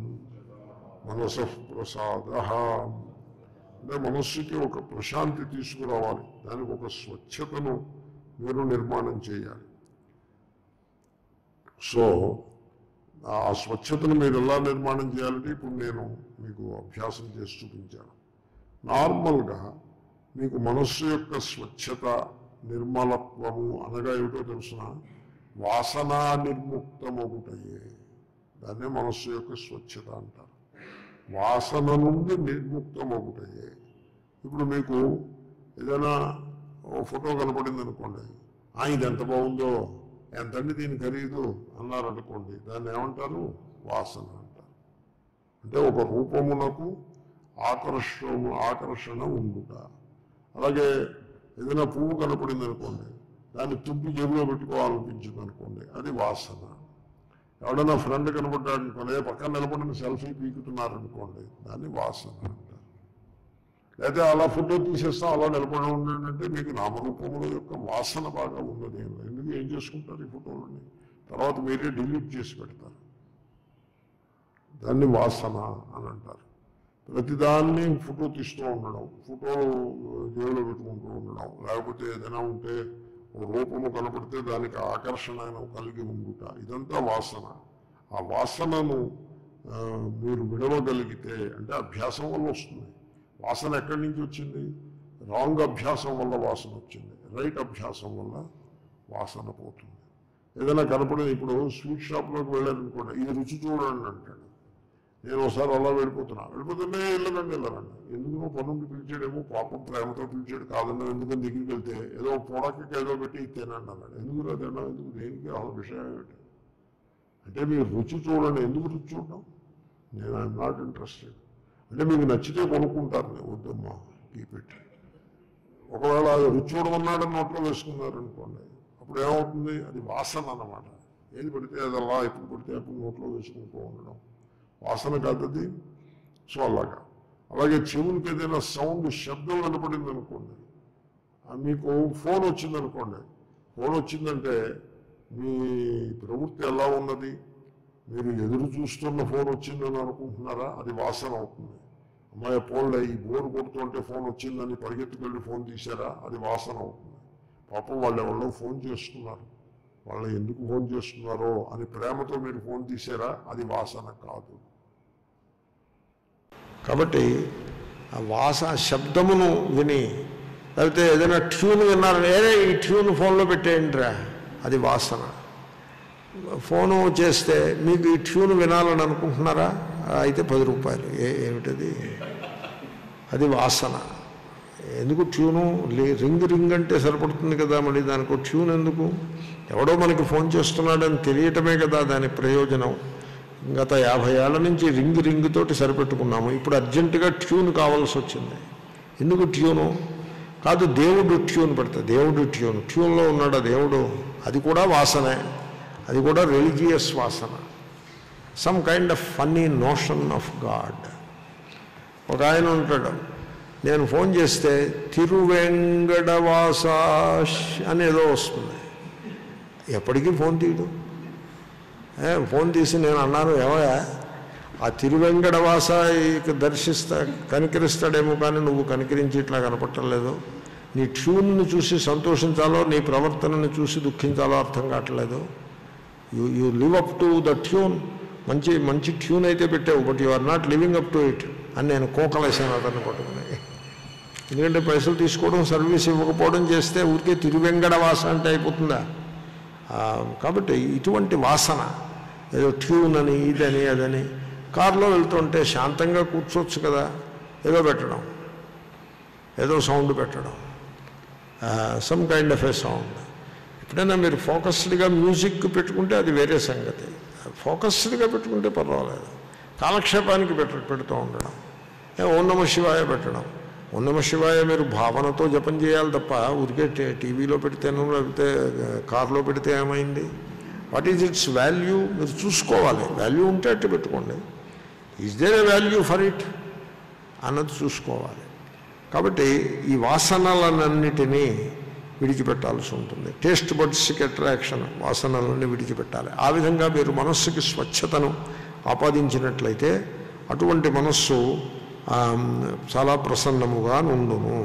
మనసఃప్రసాద అంటే మనస్సుకి ఒక ప్రశాంతి తీసుకురావాలి దానికి ఒక స్వచ్ఛతను మీరు నిర్మాణం చేయాలి సో ఆ స్వచ్ఛతను మీరు ఎలా నిర్మాణం చేయాలంటే ఇప్పుడు నేను మీకు అభ్యాసం చేసి చూపించాను నార్మల్గా మీకు మనస్సు యొక్క స్వచ్ఛత నిర్మలత్వము అనగా ఏమిటో తెలుసిన వాసన నిర్ముక్తమొకటయే దాన్నే మనస్సు యొక్క స్వచ్ఛత అంటారు వాసన నుండి నిర్ముక్తమొకటయే ఇప్పుడు మీకు ఏదైనా ఓ ఫోటో కనపడింది అనుకోండి "ఆ, ఇది ఎంత బాగుందో ఎంతండి దీని ఖరీదు అన్నారు అనుకోండి దాన్ని ఏమంటారు వాసన అంటారు అంటే ఒక రూపమునకు ఆకర్షణ ఆకర్షణ ఉండుట అలాగే ఏదైనా పువ్వు కనపడింది అనుకోండి దాన్ని తుంపి జేబులో పెట్టుకోవాలనిపించింది అనుకోండి అది వాసన ఎవడైనా ఫ్రెండ్ కనపడ్డాడు అనుకోండి "ఏ, పక్కన నిలబడిన సెల్ఫీ పీకుతున్నారు అనుకోండి దాన్ని వాసన అంటారు లేదా అలా ఫోటో తీసేస్తాం అలా నిలబడి ఉండండి అంటే మీకు నామరూపముల యొక్క వాసన బాగా ఉన్నది ఏం లేదు. ఎందుకు ఏం చేసుకుంటారు ఈ ఫోటోలని తర్వాత మీరే డిలీట్ చేసి పెడతారు దాన్ని వాసన అని అంటారు ప్రతిదాన్ని ఫోటో తీస్తూ ఉండడం ఫోటో జేబులో పెట్టుకుంటూ ఉండడం లేకపోతే ఏదైనా ఉంటే ఓ రూపము కనపడితే దానికి ఆకర్షణ కలిగి ఉండుట ఇదంతా వాసన ఆ వాసనను ఆ, మీరు విడవగలిగితే అంటే అభ్యాసం వల్ల వస్తుంది వాసన ఎక్కడి నుంచి వచ్చింది రాంగ్ అభ్యాసం వల్ల వాసన వచ్చింది రైట్ అభ్యాసం వల్ల వాసన పోతుంది ఏదైనా కనపడేది ఇప్పుడు స్వీట్ షాప్లోకి వెళ్ళారనుకోండి ఇది రుచి చూడండి అంటాడు నేను ఒకసారి అలా వెళ్ళిపోతున్నా వెళ్ళిపోతున్నా వెళ్ళనండి వెళ్ళనండి ఎందుకు నువ్వు పనుండి పిలిచాడేమో పాపం ప్రేమతో పిలిచాడు కాదన్నా ఎందుకని దగ్గరికి వెళ్తే ఏదో పొడకి ఏదో పెట్టి ఇది తినండి అన్నాడు ఎందుకు రా తిన్నా ఎందుకు దేనికి అసలు విషయం ఏమిటి అంటే మీరు రుచి చూడండి ఎందుకు రుచి చూడడం నేను ఐఎమ్ నాట్ ఇంట్రెస్టెడ్ అంటే మీకు నచ్చితే కొనుక్కుంటారు నేను వద్దమ్మా కీపెట్టి ఒకవేళ అది రుచి చూడమన్నాడని నోట్లో వేసుకున్నారు అనుకోండి అప్పుడు ఏమవుతుంది అది వాసన అన్నమాట ఏది పడితే అది అలా ఎప్పుడు పడితే అప్పుడు నోట్లో వేసుకుంటూ ఉండడం వాసన కాదు అది సో అలాగా అలాగే చెవులకి ఏదైనా సౌండ్ శబ్దం వినపడింది అనుకోండి ఆ, మీకు ఫోన్ వచ్చిందనుకోండి ఫోన్ వచ్చిందంటే మీ ప్రవృత్తి ఎలా ఉన్నది మీరు ఎదురు చూస్తున్న ఫోన్ వచ్చిందని అనుకుంటున్నారా అది వాసన అవుతుంది అమ్మాయి ఫోన్లో ఈ బోర్ కొడుతుంటే ఫోన్ వచ్చిందని పరిగెత్తుకెళ్ళి ఫోన్ తీశారా అది వాసన అవుతుంది పాపం వాళ్ళు ఎవరో ఫోన్ చేస్తున్నారు వాళ్ళు ఎందుకు ఫోన్ చేస్తున్నారో అని ప్రేమతో మీరు ఫోన్ తీశారా అది వాసన కాదు కాబట్టి ఆ వాస శబ్దమును విని లేకపోతే ఏదైనా ట్యూన్ విన్నారని ఏదే ఈ ట్యూన్ ఫోన్లో పెట్టేయండిరా అది వాసన ఫోను చేస్తే మీకు ఈ ట్యూన్ వినాలని అనుకుంటున్నారా ఆ, అయితే పది రూపాయలు ఏ ఏమిటది అది వాసన ఎందుకు ట్యూను లే- రింగ్ రింగ్ అంటే సరిపడుతుంది కదా మళ్ళీ దానికి ట్యూన్ ఎందుకు ఎవడో మనకి ఫోన్ చేస్తున్నాడని తెలియటమే కదా దాని ప్రయోజనం గత యాభై ఏళ్ల నుంచి రింగ్ రింగ్ తోటి సరిపెట్టుకున్నాము ఇప్పుడు అర్జెంటుగా ట్యూన్ కావాల్సి వచ్చింది ఎందుకు ట్యూను కాదు దేవుడు ట్యూన్ పెడతాడు దేవుడు ట్యూన్ ట్యూన్లో ఉన్నాడు ఆ దేవుడు అది కూడా వాసనే అది కూడా రిలీజియస్ వాసన some kind of funny notion of God ఒక ఆయన ఉంటాడు నేను ఫోన్ చేస్తే తిరువెంగడవాస అని ఏదో వస్తుంది ఎప్పటికీ ఫోన్ తీయడు ఏ, ఫోన్ తీసి నేను అన్నాను ఏమయ్యా ఆ తిరువెంగడవాస ఇక దర్శిస్తా కనికరిస్తాడేమో కానీ నువ్వు కనికరించి ఇట్లా కనపట్టలేదు నీ ట్యూన్ను చూసి సంతోషించాలో నీ ప్రవర్తనను చూసి దుఃఖించాలో అర్థం కావట్లేదు you you live up to the tune మంచి మంచి ట్యూన్ అయితే పెట్టావు but you are not living up to it అని నేను కోకలేసాను అతన్ని పట్టుకుని ఎందుకంటే పైసలు తీసుకోవడం సర్వీస్ ఇవ్వకపోవడం చేస్తే ఊరికే తిరువెంగడ వాస అంటే అయిపోతుందా ఆ, కాబట్టి ఇటువంటి వాసన ఏదో ట్యూన్ అని ఇదని అదని కారులో వెళ్తుంటే శాంతంగా కూర్చోవచ్చు కదా ఏదో పెట్టడం ఏదో సౌండ్ పెట్టడం some kind of a sound ఎప్పుడైనా మీరు ఫోకస్డ్గా మ్యూజిక్ పెట్టుకుంటే అది వేరే సంగతి ఫోకస్డ్గా పెట్టుకుంటే పర్వాలేదు కాలక్షేపానికి పెట్ట పెడుతూ ఉండడం ఏ ఓం నమ శివాయ పెట్టడం ఓం నమ శివాయ మీరు భావనతో జపం చేయాలి తప్ప ఊరికే టీ- టీవీలో పెడితేనో లేకపోతే కారులో పెడితే ఏమైంది వాట్ ఈజ్ ఇట్స్ వాల్యూ మీరు చూసుకోవాలి వాల్యూ ఉంటే అట్టు పెట్టుకోండి is there a value for it అన్నది చూసుకోవాలి కాబట్టి ఈ వాసనలన్నిటినీ విడిచిపెట్టాల్సి ఉంటుంది టేస్ట్ బడ్స్కి అట్రాక్షన్ వాసనలన్నీ విడిచిపెట్టాలి ఆ విధంగా మీరు మనస్సుకి స్వచ్ఛతను ఆపాదించినట్లయితే అటువంటి మనస్సు ఆ, చాలా ప్రసన్నముగా నుండును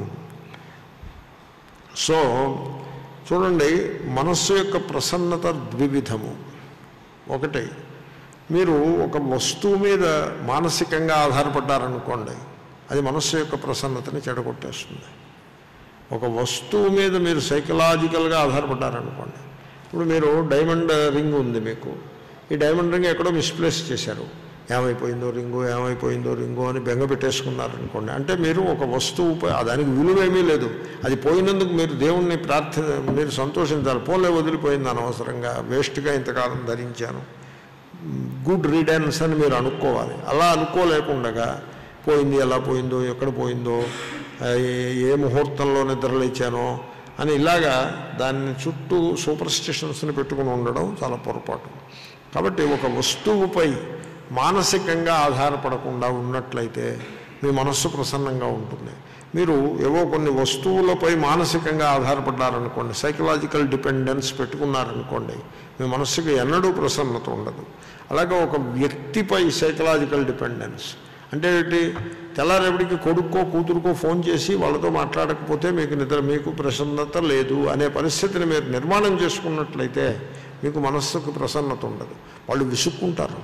సో చూడండి మనస్సు యొక్క ప్రసన్నత ద్వివిధము ఒకటి మీరు ఒక వస్తువు మీద మానసికంగా ఆధారపడ్డారనుకోండి అది మనస్సు యొక్క ప్రసన్నతని చెడగొట్టేస్తుంది ఒక వస్తువు మీద మీరు సైకలాజికల్గా ఆధారపడ్డారనుకోండి ఇప్పుడు మీరు డైమండ్ రింగ్ ఉంది మీకు ఈ డైమండ్ రింగ్ ఎక్కడో మిస్ప్లేస్ చేశారు ఏమైపోయిందో రింగు ఏమైపోయిందో రింగు అని బెంగ పెట్టేసుకున్నారనుకోండి అంటే మీరు ఒక వస్తువుపై ఆ దానికి విలువ ఏమీ లేదు అది పోయినందుకు మీరు దేవుణ్ణి ప్రార్థన మీరు సంతోషించాలి పోలే వదిలిపోయింది అనవసరంగా వేస్ట్గా ఇంతకాలం ధరించాను గుడ్ రీడెన్స్ అని మీరు అనుకోవాలి అలా అనుకోలేకుండా పోయింది ఎలా పోయిందో ఎక్కడ పోయిందో ఆ, ఏ- ఏ ముహూర్తంలో నిద్రలేచానో అని ఇలాగా దాన్ని చుట్టూ సూపర్ స్టిషన్స్ని పెట్టుకుని ఉండడం చాలా పొరపాటు కాబట్టి ఒక వస్తువుపై మానసికంగా ఆధారపడకుండా ఉన్నట్లయితే మీ మనస్సు ప్రసన్నంగా ఉంటుంది మీరు ఏవో కొన్ని వస్తువులపై మానసికంగా ఆధారపడ్డారనుకోండి సైకలాజికల్ డిపెండెన్స్ పెట్టుకున్నారనుకోండి మీ మనస్సుకి ఎన్నడూ ప్రసన్నత ఉండదు అలాగే ఒక వ్యక్తిపై సైకలాజికల్ డిపెండెన్స్ అంటే ఏంటి తెల్లారేపటికి కొడుక్కో కూతురుకో ఫోన్ చేసి వాళ్ళతో మాట్లాడకపోతే మీకు నిద్ర మీకు ప్రసన్నత లేదు అనే పరిస్థితిని మీరు నిర్మాణం చేసుకున్నట్లయితే మీకు మనస్సుకు ప్రసన్నత ఉండదు వాళ్ళు విసుక్కుంటారు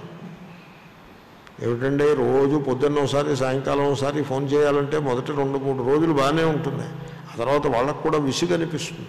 ఏమిటంటే రోజు పొద్దున్న ఒకసారి సాయంకాలం ఒకసారి ఫోన్ చేయాలంటే మొదటి రెండు మూడు రోజులు బాగానే ఉంటుంది ఆ తర్వాత వాళ్ళకు కూడా విసుగు అనిపిస్తుంది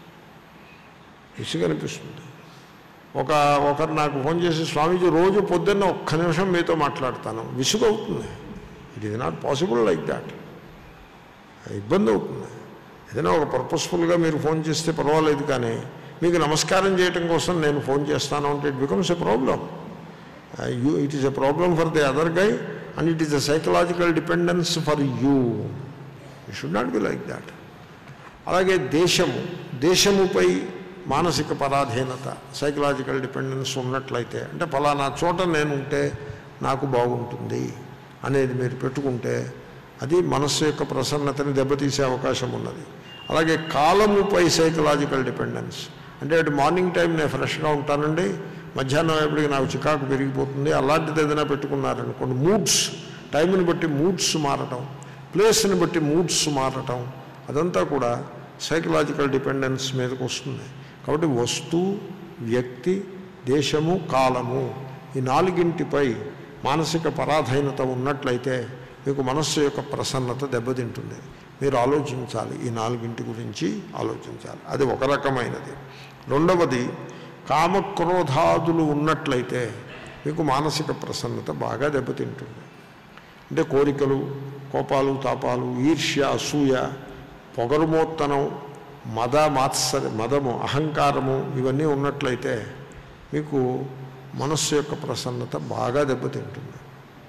విసుగు అనిపిస్తుంది ఒక ఒకరు నాకు ఫోన్ చేసి స్వామీజీ రోజు పొద్దున్న ఒక్క నిమిషం మీతో మాట్లాడతాను విసుగు అవుతుంది it is not possible like that ఇబ్బంది అవుతుంది ఏదైనా ఒక పర్పస్ఫుల్గా మీరు ఫోన్ చేస్తే పర్వాలేదు కానీ మీకు నమస్కారం చేయటం కోసం నేను ఫోన్ చేస్తాను అంటే it becomes a problem you it is a problem for the other guy and it is a psychological dependence for you it should not be like that అలాగే దేశము దేశముపై మానసిక పరాధీనత సైకలాజికల్ డిపెండెన్స్ ఉన్నట్లయితే అంటే ఫలానా చోట నేను ఉంటే నాకు బాగుంటుంది అనేది మీరు పెట్టుకుంటే అది మనస్సు యొక్క ప్రసన్నతని దెబ్బతీసే అవకాశం ఉన్నది అలాగే కాలముపై సైకలాజికల్ డిపెండెన్స్ అంటే అటు మార్నింగ్ టైం నేను ఫ్రెష్గా ఉంటానండి మధ్యాహ్నం ఎప్పటికి నాకు చికాకు పెరిగిపోతుంది అలాంటిది ఏదైనా పెట్టుకున్నారనుకోండి మూడ్స్ టైంని బట్టి మూడ్స్ మారటం ప్లేస్ని బట్టి మూడ్స్ మారటం అదంతా కూడా సైకలాజికల్ డిపెండెన్స్ మీదకి వస్తుంది కాబట్టి వస్తువు వ్యక్తి దేశము కాలము ఈ నాలుగింటిపై మానసిక పరాధీనత ఉన్నట్లయితే మీకు మనస్సు యొక్క ప్రసన్నత దెబ్బతింటుంది మీరు ఆలోచించాలి ఈ నాలుగింటి గురించి ఆలోచించాలి అది ఒక రకమైనది రెండవది కామక్రోధాదులు ఉన్నట్లయితే మీకు మానసిక ప్రసన్నత బాగా దెబ్బతింటుంది అంటే కోరికలు కోపాలు తాపాలు ఈర్ష్య అసూయ పొగరుమోత్తనం మద మాత్సర మదము అహంకారము ఇవన్నీ ఉన్నట్లయితే మీకు మనస్సు యొక్క ప్రసన్నత బాగా దెబ్బతింటుంది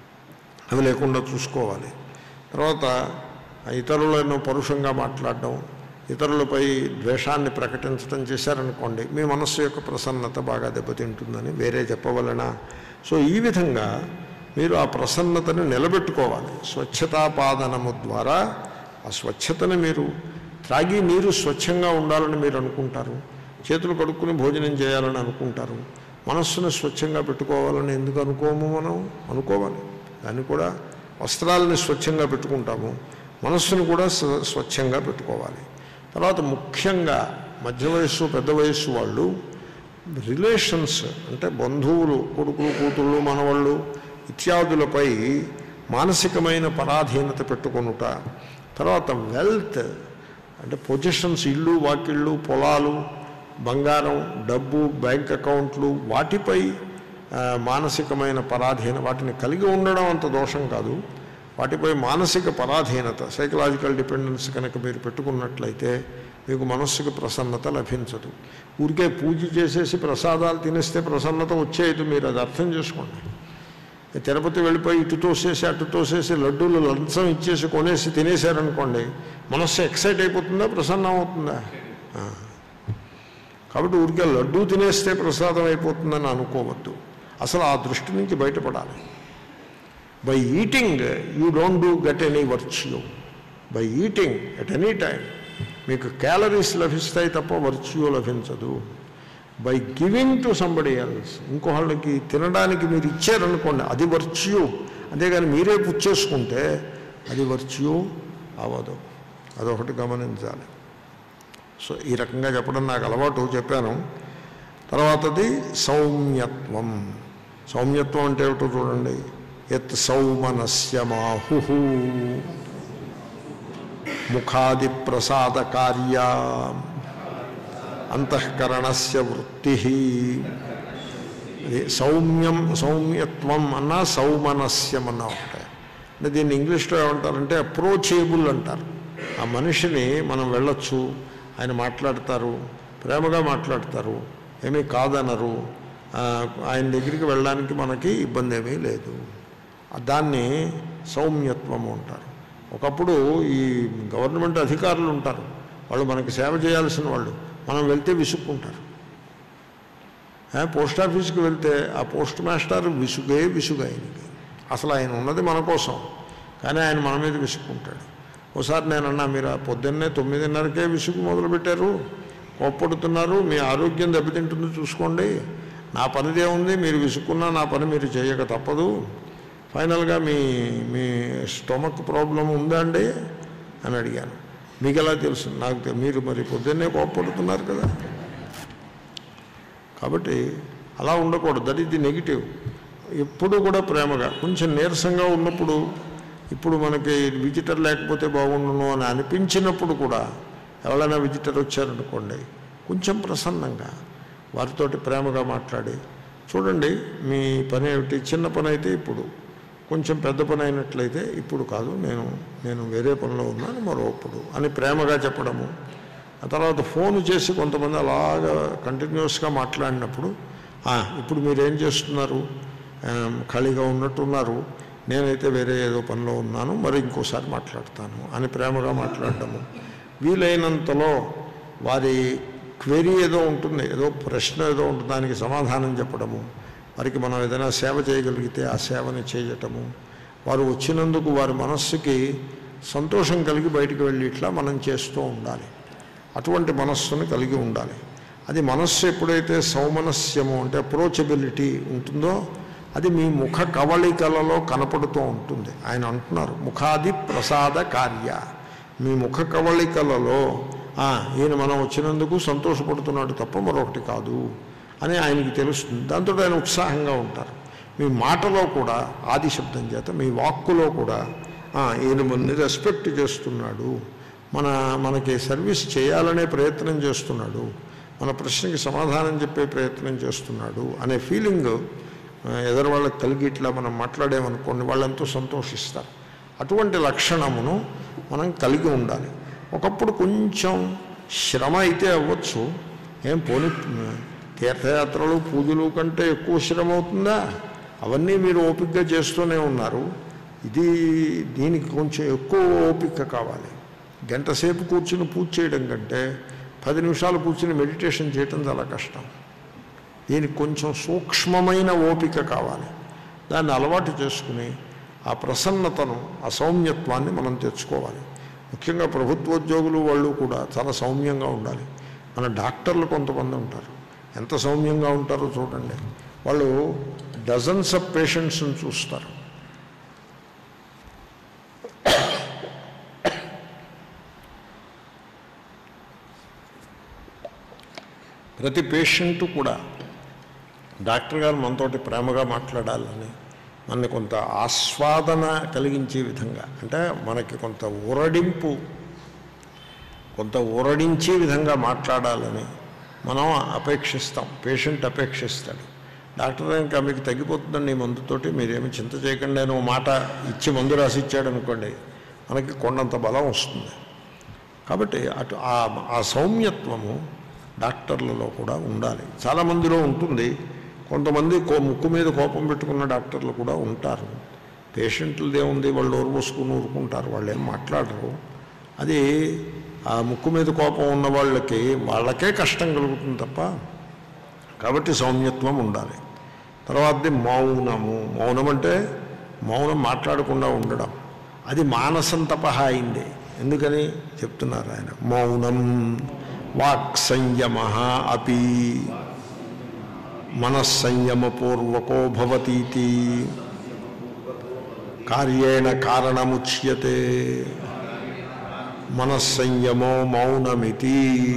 అవి లేకుండా చూసుకోవాలి తర్వాత ఇతరులను పరుషంగా మాట్లాడడం ఇతరులపై ద్వేషాన్ని ప్రకటించడం చేశారనుకోండి మీ మనస్సు యొక్క ప్రసన్నత బాగా దెబ్బతింటుందని వేరే చెప్పవలన సో ఈ విధంగా మీరు ఆ ప్రసన్నతని నిలబెట్టుకోవాలి స్వచ్ఛతాపాదనము ద్వారా ఆ స్వచ్ఛతని మీరు త్రాగి నీరు స్వచ్ఛంగా ఉండాలని మీరు అనుకుంటారు చేతులు కడుక్కుని భోజనం చేయాలని అనుకుంటారు మనస్సును స్వచ్ఛంగా పెట్టుకోవాలని ఎందుకు అనుకోము మనం అనుకోవాలి దాన్ని కూడా వస్త్రాలని స్వచ్ఛంగా పెట్టుకుంటాము మనస్సును కూడా స్వ- స్వచ్ఛంగా పెట్టుకోవాలి తర్వాత ముఖ్యంగా మధ్య వయస్సు పెద్ద వయస్సు వాళ్ళు రిలేషన్స్ అంటే బంధువులు కొడుకులు కూతుళ్ళు మనవాళ్ళు ఇత్యాదులపై మానసికమైన పరాధీనత పెట్టుకొనుట తర్వాత వెల్త్ అంటే పొజిషన్స్ ఇల్లు వాకిళ్ళు పొలాలు బంగారం డబ్బు బ్యాంక్ అకౌంట్లు వాటిపై ఆ, మానసికమైన పరాధీన వాటిని కలిగి ఉండడం అంత దోషం కాదు వాటిపై మానసిక పరాధీనత సైకలాజికల్ డిపెండెన్స్ కనుక మీరు పెట్టుకున్నట్లయితే మీకు మనస్సుకు ప్రసన్నత లభించదు ఊరికే పూజ చేసేసి ప్రసాదాలు తినేస్తే ప్రసన్నత వచ్చేది మీరు అది అర్థం చేసుకోండి తిరుపతి వెళ్ళిపోయి ఇటు తోసేసి అటు తోసేసి లడ్డూలు లంచం ఇచ్చేసి కొనేసి తినేశారనుకోండి మనస్సు ఎక్సైట్ అయిపోతుందా ప్రసన్నం అవుతుందా ఆ. కాబట్టి ఊరికే లడ్డూ తినేస్తే ప్రసాదం అయిపోతుందని అనుకోవద్దు అసలు ఆ దృష్టి నుంచి బయటపడాలి by eating you don't do get any virtue by eating at any time మీకు క్యాలరీస్ లభిస్తాయి తప్ప వర్చ్యూ లభించదు by giving to somebody else ఇంకోళ్ళకి తినడానికి మీరు ఇచ్చారనుకోండి అది వర్చ్యూ అంతేగాని మీరే పుచ్చేసుకుంటే అది వర్చ్యూ అవ్వదు అదొకటి గమనించాలి సో ఈ రకంగా చెప్పడం నాకు అలవాటు చెప్పాను తర్వాతది సౌమ్యత్వం సౌమ్యత్వం అంటే ఏమిటో చూడండి యత్ సౌమనస్య మాహు ముఖాది ప్రసాద కార్య అంతఃకరణస్య వృత్తి ఇది సౌమ్యం సౌమ్యత్వం అన్నా సౌమనస్యం అన్నా ఒకటే అంటే దీన్ని ఇంగ్లీష్లో ఏమంటారంటే అప్రోచేబుల్ అంటారు ఆ మనిషిని మనం వెళ్ళొచ్చు ఆయన మాట్లాడతారు ప్రేమగా మాట్లాడతారు ఏమీ కాదనరు ఆ, ఆయన దగ్గరికి వెళ్ళడానికి మనకి ఇబ్బంది ఏమీ లేదు దాన్ని సౌమ్యత్వము అంటారు ఒకప్పుడు ఈ గవర్నమెంట్ అధికారులు ఉంటారు వాళ్ళు మనకి సేవ చేయాల్సిన వాళ్ళు మనం వెళ్తే విసుక్కుంటారు ఆ, పోస్ట్ ఆఫీస్కి వెళ్తే ఆ పోస్ట్ మాస్టర్ విసుగే విసుగు ఆయనకి అసలు ఆయన ఉన్నది మన కోసం కానీ ఆయన మన మీద విసుక్కుంటాడు ఒకసారి నేను అన్నా మీరు ఆ పొద్దున్నే తొమ్మిదిన్నరకే విసుగు మొదలుపెట్టారు కోప్పడుతున్నారు మీ ఆరోగ్యం దెబ్బతింటుంది చూసుకోండి నా పనిదే ఉంది మీరు విసుక్కున్నా నా పని మీరు చేయక తప్పదు ఫైనల్గా మీ మీ స్టొమక్ ప్రాబ్లం ఉందా అండి అని అడిగాను మీకు ఎలా తెలుసు నాకు తె- మీరు మరి పొద్దున్నే కోప్పడుతున్నారు కదా కాబట్టి అలా ఉండకూడదు దట్ ఈస్ ది నెగిటివ్ ఎప్పుడు కూడా ప్రేమగా కొంచెం నీరసంగా ఉన్నప్పుడు ఇప్పుడు మనకి విజిటర్ లేకపోతే బాగుండును అని అనిపించినప్పుడు కూడా ఎవరైనా విజిటర్ వచ్చారనుకోండి కొంచెం ప్రసన్నంగా వారితోటి ప్రేమగా మాట్లాడి చూడండి మీ పని ఏమిటి చిన్న పని అయితే ఇప్పుడు కొంచెం పెద్ద పని అయినట్లయితే ఇప్పుడు కాదు నేను నేను వేరే పనిలో ఉన్నాను మరొప్పుడు అని ప్రేమగా చెప్పడము ఆ తర్వాత ఫోన్ చేసి కొంతమంది అలాగా కంటిన్యూస్గా మాట్లాడినప్పుడు "ఆ, ఇప్పుడు మీరేం చేస్తున్నారు ఆ, ఖాళీగా ఉన్నట్టున్నారు నేనైతే వేరే ఏదో పనిలో ఉన్నాను మరి ఇంకోసారి మాట్లాడతాను అని ప్రేమగా మాట్లాడటము వీలైనంతలో వారి క్వెరీ ఏదో ఉంటుంది ఏదో ప్రశ్న ఏదో ఉంటుంది దానికి సమాధానం చెప్పడము వారికి మనం ఏదైనా సేవ చేయగలిగితే ఆ సేవని చేయటము వారు వచ్చినందుకు వారి మనస్సుకి సంతోషం కలిగి బయటికి వెళ్ళి ఇట్లా మనం చేస్తూ ఉండాలి అటువంటి మనస్సుని కలిగి ఉండాలి అది మనస్సు ఎప్పుడైతే సౌమనస్యము అంటే అప్రోచబిలిటీ ఉంటుందో అది మీ ముఖ కవళికలలో కనపడుతూ ఉంటుంది ఆయన అంటున్నారు ముఖాది ప్రసాద కార్య మీ ముఖ కవళికలలో "ఆ, ఈయన మనం వచ్చినందుకు సంతోషపడుతున్నాడు తప్ప మరొకటి కాదు అని ఆయనకి తెలుస్తుంది దాంతో ఆయన ఉత్సాహంగా ఉంటారు మీ మాటలో కూడా ఆది శబ్దం చేత మీ వాక్కులో కూడా "ఆ, ఈయన మనని రెస్పెక్ట్ చేస్తున్నాడు మన మనకి సర్వీస్ చేయాలనే ప్రయత్నం చేస్తున్నాడు మన ప్రశ్నకి సమాధానం చెప్పే ప్రయత్నం చేస్తున్నాడు అనే ఫీలింగ్ ఆ, ఎదరు వాళ్ళకి కలిగి ఇట్లా మనం మాట్లాడేమనుకోండి వాళ్ళంతో సంతోషిస్తారు అటువంటి లక్షణమును మనం కలిగి ఉండాలి ఒకప్పుడు కొంచెం శ్రమ అయితే అవ్వచ్చు ఏం పోని తీర్థయాత్రలు పూజలు కంటే ఎక్కువ శ్రమ అవుతుందా అవన్నీ మీరు ఓపికగా చేస్తూనే ఉన్నారు ఇది దీనికి కొంచెం ఎక్కువ ఓపిక కావాలి గంట సేపు కూర్చుని పూజ చేయడం కంటే పది నిమిషాలు కూర్చుని మెడిటేషన్ చేయడం చాలా కష్టం దీనికి కొంచెం సూక్ష్మమైన ఓపిక కావాలి దాన్ని అలవాటు చేసుకుని ఆ ప్రసన్నతను ఆ సౌమ్యత్వాన్ని మనం తెచ్చుకోవాలి ముఖ్యంగా ప్రభుత్వోద్యోగులు వాళ్ళు కూడా చాలా సౌమ్యంగా ఉండాలి మన డాక్టర్లు కొంతమంది ఉంటారు ఎంత సౌమ్యంగా ఉంటారో చూడండి వాళ్ళు డజన్స్ ఆఫ్ పేషెంట్స్ని చూస్తారు ప్రతి పేషెంట్ కూడా డాక్టర్ గారు మనతోటి ప్రేమగా మాట్లాడాలని మనని కొంత ఆస్వాదన కలిగించే విధంగా అంటే మనకి కొంత ఊరడింపు కొంత ఊరడించే విధంగా మాట్లాడాలని మనం అపేక్షిస్తాం పేషెంట్ అపేక్షిస్తాడు డాక్టర్ ఇంకా మీకు తగ్గిపోతుందండి ఈ మందుతోటి మీరేమి చింత చేయకండి అని ఓ మాట ఇచ్చి మందు రాసి ఇచ్చాడు అనుకోండి మనకి కొండంత బలం వస్తుంది కాబట్టి అటు ఆ ఆ సౌమ్యత్వము డాక్టర్లలో కూడా ఉండాలి చాలామందిలో ఉంటుంది కొంతమంది కో ముక్కు మీద కోపం పెట్టుకున్న డాక్టర్లు కూడా ఉంటారు పేషెంట్లదే ఉంది వాళ్ళు నోరు పోసుకుని ఊరుకుంటారు వాళ్ళు ఏం మాట్లాడరు అది ఆ ముక్కు మీద కోపం ఉన్న వాళ్ళకి వాళ్ళకే కష్టం కలుగుతుంది తప్ప కాబట్టి సౌమ్యత్వం ఉండాలి తర్వాతది మౌనము మౌనం అంటే మౌనం మాట్లాడకుండా ఉండడం అది మానసం తపహ అయింది ఎందుకని చెప్తున్నారు ఆయన మౌనం వాక్ సంయమ అపి మనస్సంయమపూర్వకో భవతీతి కార్యేణ కారణముచ్యతే మనస్సంయమో మౌనమితి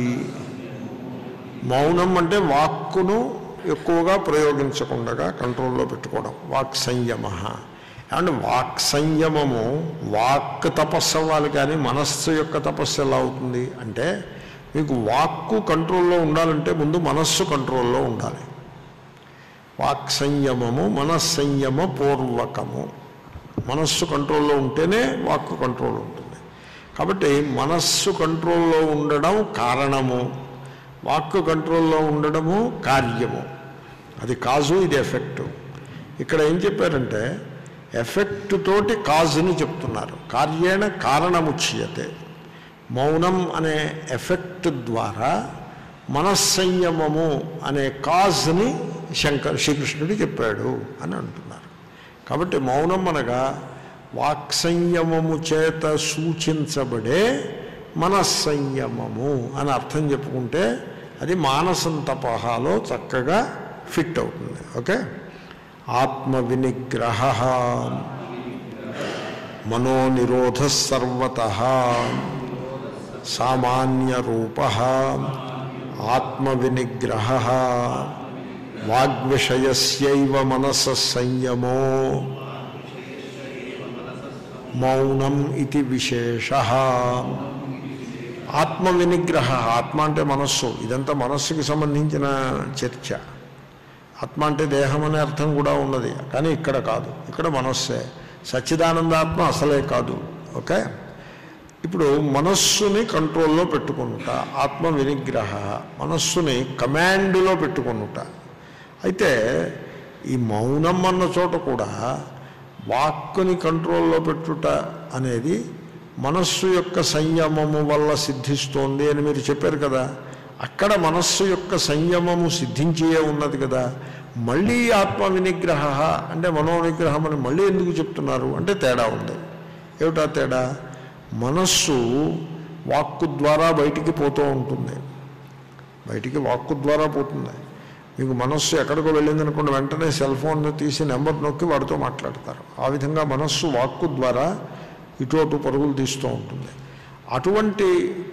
మౌనం అంటే వాక్కును ఎక్కువగా ప్రయోగించకుండా కంట్రోల్లో పెట్టుకోవడం వాక్ సంయమ అండ్ వాక్ సంయమము వాక్ తపస్సు అవ్వాలి కానీ మనస్సు యొక్క తపస్సు ఎలా అవుతుంది అంటే మీకు వాక్కు కంట్రోల్లో ఉండాలంటే ముందు మనస్సు కంట్రోల్లో ఉండాలి వాక్ సంయమము మనస్సంయమ పూర్వకము మనస్సు కంట్రోల్లో ఉంటేనే వాక్కు కంట్రోల్ ఉంటుంది కాబట్టి మనస్సు కంట్రోల్లో ఉండడం కారణము వాక్కు కంట్రోల్లో ఉండడము కార్యము అది కాజు ఇది ఎఫెక్టు ఇక్కడ ఏం చెప్పారంటే ఎఫెక్ట్ తోటి కాజుని చెప్తున్నారు కార్యేణ కారణముచ్యతే మౌనం అనే ఎఫెక్ట్ ద్వారా మనస్సంయమము అనే కాజ్ని శంకర్ శ్రీకృష్ణుడు చెప్పాడు అని అంటున్నారు కాబట్టి మౌనం అనగా వాక్సంయమము చేత సూచించబడే మనస్సంయమము అని అర్థం చెప్పుకుంటే అది మానసం తపహాలో చక్కగా ఫిట్ అవుతుంది ఓకే ఆత్మ వినిగ్రహ మనోనిరోధ సర్వత సామాన్య రూప ఆత్మ వినిగ్రహ వాగ్విషయస్యైవ మనస సంయమో మౌనం ఇది విశేష ఆత్మ వినిగ్రహ ఆత్మ అంటే మనస్సు ఇదంతా మనస్సుకి సంబంధించిన చర్చ ఆత్మ అంటే దేహం అనే అర్థం కూడా ఉన్నది కానీ ఇక్కడ కాదు ఇక్కడ మనస్సే సచ్చిదానందాత్మ అసలే కాదు ఓకే ఇప్పుడు మనస్సుని కంట్రోల్లో పెట్టుకునుట ఆత్మ వినిగ్రహ మనస్సుని కమాండ్లో పెట్టుకునుట అయితే ఈ మౌనం అన్న చోట కూడా వాక్కుని కంట్రోల్లో పెట్టుట అనేది మనస్సు యొక్క సంయమము వల్ల సిద్ధిస్తోంది అని మీరు చెప్పారు కదా అక్కడ మనస్సు యొక్క సంయమము సిద్ధించే ఉన్నది కదా మళ్ళీ ఆత్మ వినిగ్రహ అంటే మనోనిగ్రహం అని మళ్ళీ ఎందుకు చెప్తున్నారు అంటే తేడా ఉంది ఏమిటా తేడా మనస్సు వాక్కు ద్వారా బయటికి పోతూ ఉంటుంది బయటికి వాక్కు ద్వారా పోతుంది మీకు మనస్సు ఎక్కడికో వెళ్ళిందనుకోండి వెంటనే సెల్ ఫోన్ తీసి నెంబర్ నొక్కి వాడితో మాట్లాడతారు ఆ విధంగా మనస్సు వాక్కు ద్వారా ఇటు అటు పరుగులు తీస్తూ ఉంటుంది అటువంటి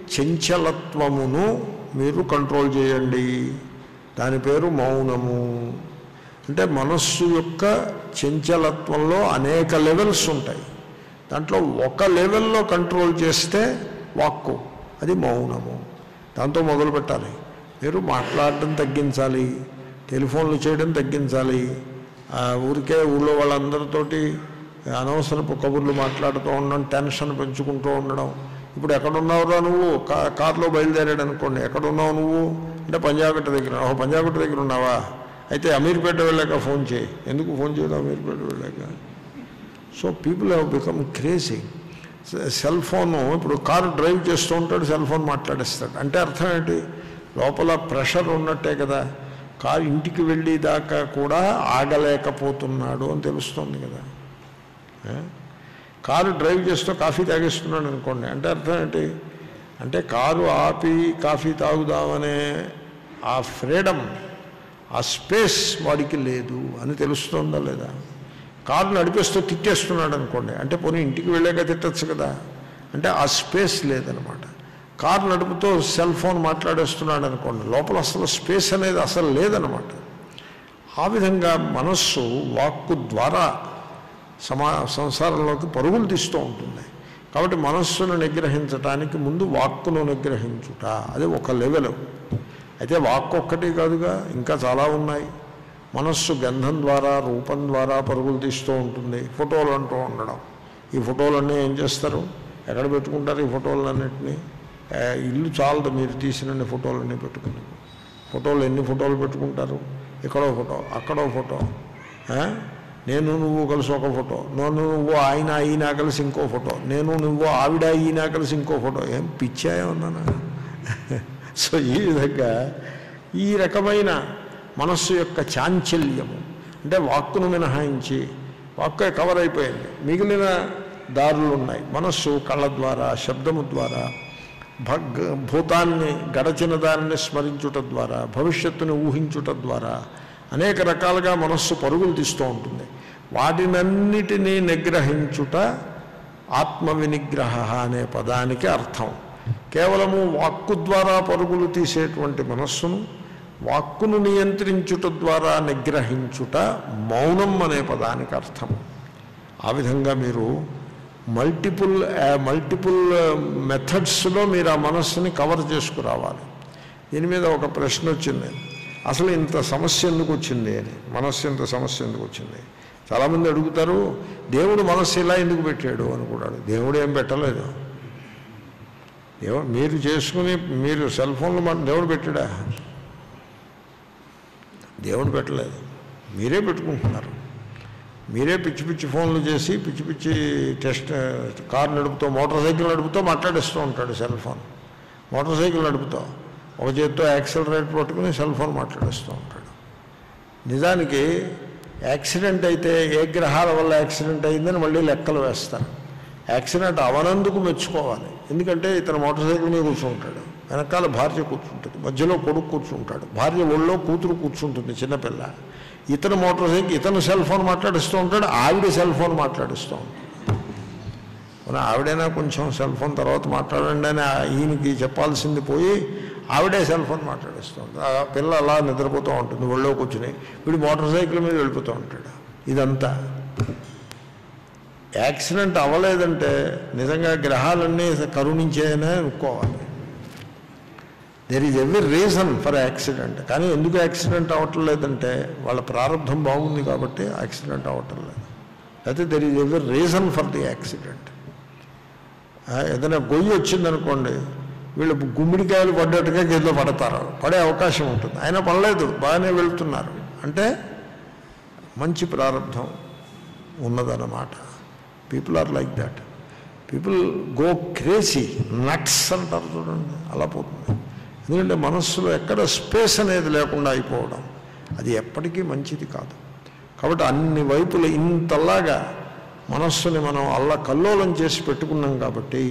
చంచలత్వమును మీరు కంట్రోల్ చేయండి దాని పేరు మౌనము అంటే మనస్సు యొక్క చంచలత్వంలో అనేక లెవెల్స్ ఉంటాయి దాంట్లో ఒక లెవెల్లో కంట్రోల్ చేస్తే వాక్కు అది మౌనము దాంతో మొదలు పెట్టాలి మీరు మాట్లాడడం తగ్గించాలి టెలిఫోన్లు చేయడం తగ్గించాలి ఆ, ఊరికే ఊళ్ళో వాళ్ళందరితోటి అనవసరపు కబుర్లు మాట్లాడుతూ ఉండడం టెన్షన్ పెంచుకుంటూ ఉండడం ఇప్పుడు ఎక్కడున్నావురా నువ్వు కా కారులో బయలుదేరాడు అనుకోండి ఎక్కడున్నావు నువ్వు అంటే పంజాగుట్ట దగ్గర ఓహో పంజాగుట్ట దగ్గర ఉన్నావా అయితే అమీర్పేట వెళ్ళాక ఫోన్ చేయి ఎందుకు ఫోన్ చేయదు అమీర్పేట వెళ్ళాక so people have become crazy cell phone ఇప్పుడు కారు డ్రైవ్ చేస్తూ ఉంటాడు సెల్ ఫోన్ మాట్లాడేస్తాడు అంటే అర్థం ఏంటి లోపల ప్రెషర్ ఉన్నట్టే కదా కారు ఇంటికి వెళ్ళి దాకా కూడా ఆగలేకపోతున్నాడు అని తెలుస్తుంది కదా ఏ? కారు డ్రైవ్ చేస్తూ కాఫీ తాగేస్తున్నాడు అనుకోండి అంటే అర్థం ఏంటి అంటే కారు ఆపి కాఫీ తాగుదామనే ఆ ఫ్రీడమ్ ఆ స్పేస్ వాడికి లేదు అని తెలుస్తుందా లేదా కారు నడిపేస్తూ తిట్టేస్తున్నాడు అనుకోండి అంటే పోనీ ఇంటికి వెళ్ళాక తిట్టచ్చు కదా అంటే ఆ స్పేస్ లేదనమాట కారు నడుపుతూ సెల్ ఫోన్ మాట్లాడేస్తున్నాడు అనుకోండి లోపల అసలు స్పేస్ అనేది అసలు లేదనమాట ఆ విధంగా మనస్సు వాక్కు ద్వారా సమా సంసారంలోకి పరుగులు తీస్తూ ఉంటుంది కాబట్టి మనస్సును నిగ్రహించటానికి ముందు వాక్కును నిగ్రహించుట అది ఒక లెవెల్ అయితే వాక్కు ఒక్కటి కాదుగా ఇంకా చాలా ఉన్నాయి మనస్సు గంధం ద్వారా రూపం ద్వారా పరుగులు తీస్తూ ఉంటుంది ఫోటోలు అంటూ ఉండడం ఈ ఫోటోలన్నీ ఏం చేస్తారు ఎక్కడ పెట్టుకుంటారు ఈ ఫోటోలన్నింటినీ ఆ, ఇల్లు చాలదు మీరు తీసిన ఫోటోలన్నీ పెట్టుకుని ఫోటోలు ఎన్ని ఫోటోలు పెట్టుకుంటారు ఇక్కడో ఫోటో అక్కడో ఫోటో ఆ? నేను నువ్వు కలిసి ఒక ఫోటో నేను నువ్వు ఆయన ఈయన కలిసి ఇంకో ఫోటో నేను నువ్వు ఆవిడ ఈయన కలిసి ఇంకో ఫోటో ఏం పిచ్చాయన్నానా సో ఈ విధంగా ఈ రకమైన మనస్సు యొక్క చాంచల్యము అంటే వాక్కును మినహాయించి వాక్కు కవర్ అయిపోయింది మిగిలిన దారులు ఉన్నాయి మనస్సు కళ్ళ ద్వారా శబ్దము ద్వారా భగ్ భూతాన్ని గడచిన దానిని స్మరించుట ద్వారా భవిష్యత్తుని ఊహించుట ద్వారా అనేక రకాలుగా మనస్సు పరుగులు తీస్తూ ఉంటుంది వాటినన్నిటినీ నిగ్రహించుట ఆత్మ వినిగ్రహ అనే పదానికి అర్థం కేవలము వాక్కు ద్వారా పరుగులు తీసేటువంటి మనస్సును వాక్కును నియంత్రించుట ద్వారా నిగ్రహించుట మౌనం అనే పదానికి అర్థం ఆ విధంగా మీరు మల్టిపుల్ మల్టిపుల్ మెథడ్స్లో మీరు ఆ మనస్సుని కవర్ చేసుకురావాలి దీని మీద ఒక ప్రశ్న వచ్చింది అసలు ఇంత సమస్య ఎందుకు వచ్చింది అని మనస్సు ఇంత సమస్య ఎందుకు వచ్చింది చాలామంది అడుగుతారు దేవుడు మనస్సు ఇలా ఎందుకు పెట్టాడు అనుకున్నాడు దేవుడు ఏం పెట్టలేదు దేవుడు మీరు చేసుకుని మీరు సెల్ ఫోన్లో మన దేవుడు పెట్టాడా దేవుడు పెట్టలేదు మీరే పెట్టుకుంటున్నారు మీరే పిచ్చి పిచ్చి ఫోన్లు చేసి పిచ్చి పిచ్చి టెస్ట్ కారు నడుపుతూ మోటార్ సైకిల్ నడుపుతూ మాట్లాడిస్తూ ఉంటాడు సెల్ ఫోన్ మోటార్ సైకిల్ నడుపుతూ ఒక చేత్తో యాక్సిలరేట్ పట్టుకుని సెల్ ఫోన్ మాట్లాడిస్తూ ఉంటాడు నిజానికి యాక్సిడెంట్ అయితే ఏ గ్రహాల వల్ల యాక్సిడెంట్ అయిందని మళ్ళీ లెక్కలు వేస్తారు యాక్సిడెంట్ అవనందుకు మెచ్చుకోవాలి ఎందుకంటే ఇతను మోటార్ సైకిల్ మీద కూర్చుంటాడు వెనకాల భార్య కూర్చుంటుంది మధ్యలో కొడుకు కూర్చుంటాడు భార్య ఒళ్ళో కూతురు కూర్చుంటుంది చిన్నపిల్ల ఇతను మోటార్ సైకిల్ ఇతను సెల్ ఫోన్ మాట్లాడిస్తూ ఉంటాడు ఆవిడ సెల్ ఫోన్ మాట్లాడిస్తూ ఉంటాడు మన ఆవిడైనా కొంచెం సెల్ ఫోన్ తర్వాత మాట్లాడండి అని ఆ- ఈయనకి చెప్పాల్సింది పోయి ఆవిడే సెల్ ఫోన్ మాట్లాడిస్తుంది ఆ పిల్ల అలా నిద్రపోతూ ఉంటుంది ఒళ్ళో కూర్చుని వీడు మోటార్ సైకిల్ మీద వెళ్ళిపోతూ ఉంటాడు ఇదంతా యాక్సిడెంట్ అవ్వలేదంటే నిజంగా గ్రహాలన్నీ కరుణించాయనే అనుకోవాలి there is every reason for accident కానీ ఎందుకు యాక్సిడెంట్ అవ్వటం లేదంటే వాళ్ళ ప్రారంభం బాగుంది కాబట్టి యాక్సిడెంట్ అవ్వటం లేదు అయితే there is every reason for the accident ఏదైనా గొయ్యి వచ్చిందనుకోండి వీళ్ళు గుమ్మిడికాయలు పడ్డట్టుగా గదిలో పడతారు పడే అవకాశం ఉంటుంది అయినా పడలేదు బాగానే వెళ్తున్నారు అంటే మంచి ప్రారంభం ఉన్నదన్నమాట people are like that people go crazy nuts అంటారు చూడండి అలా పోతుంది ఎందుకంటే మనస్సులో ఎక్కడ స్పేస్ అనేది లేకుండా అయిపోవడం అది ఎప్పటికీ మంచిది కాదు కాబట్టి అన్ని వైపులు ఇంతలాగా మనస్సుని మనం అల్ల కల్లోలం చేసి పెట్టుకున్నాం కాబట్టి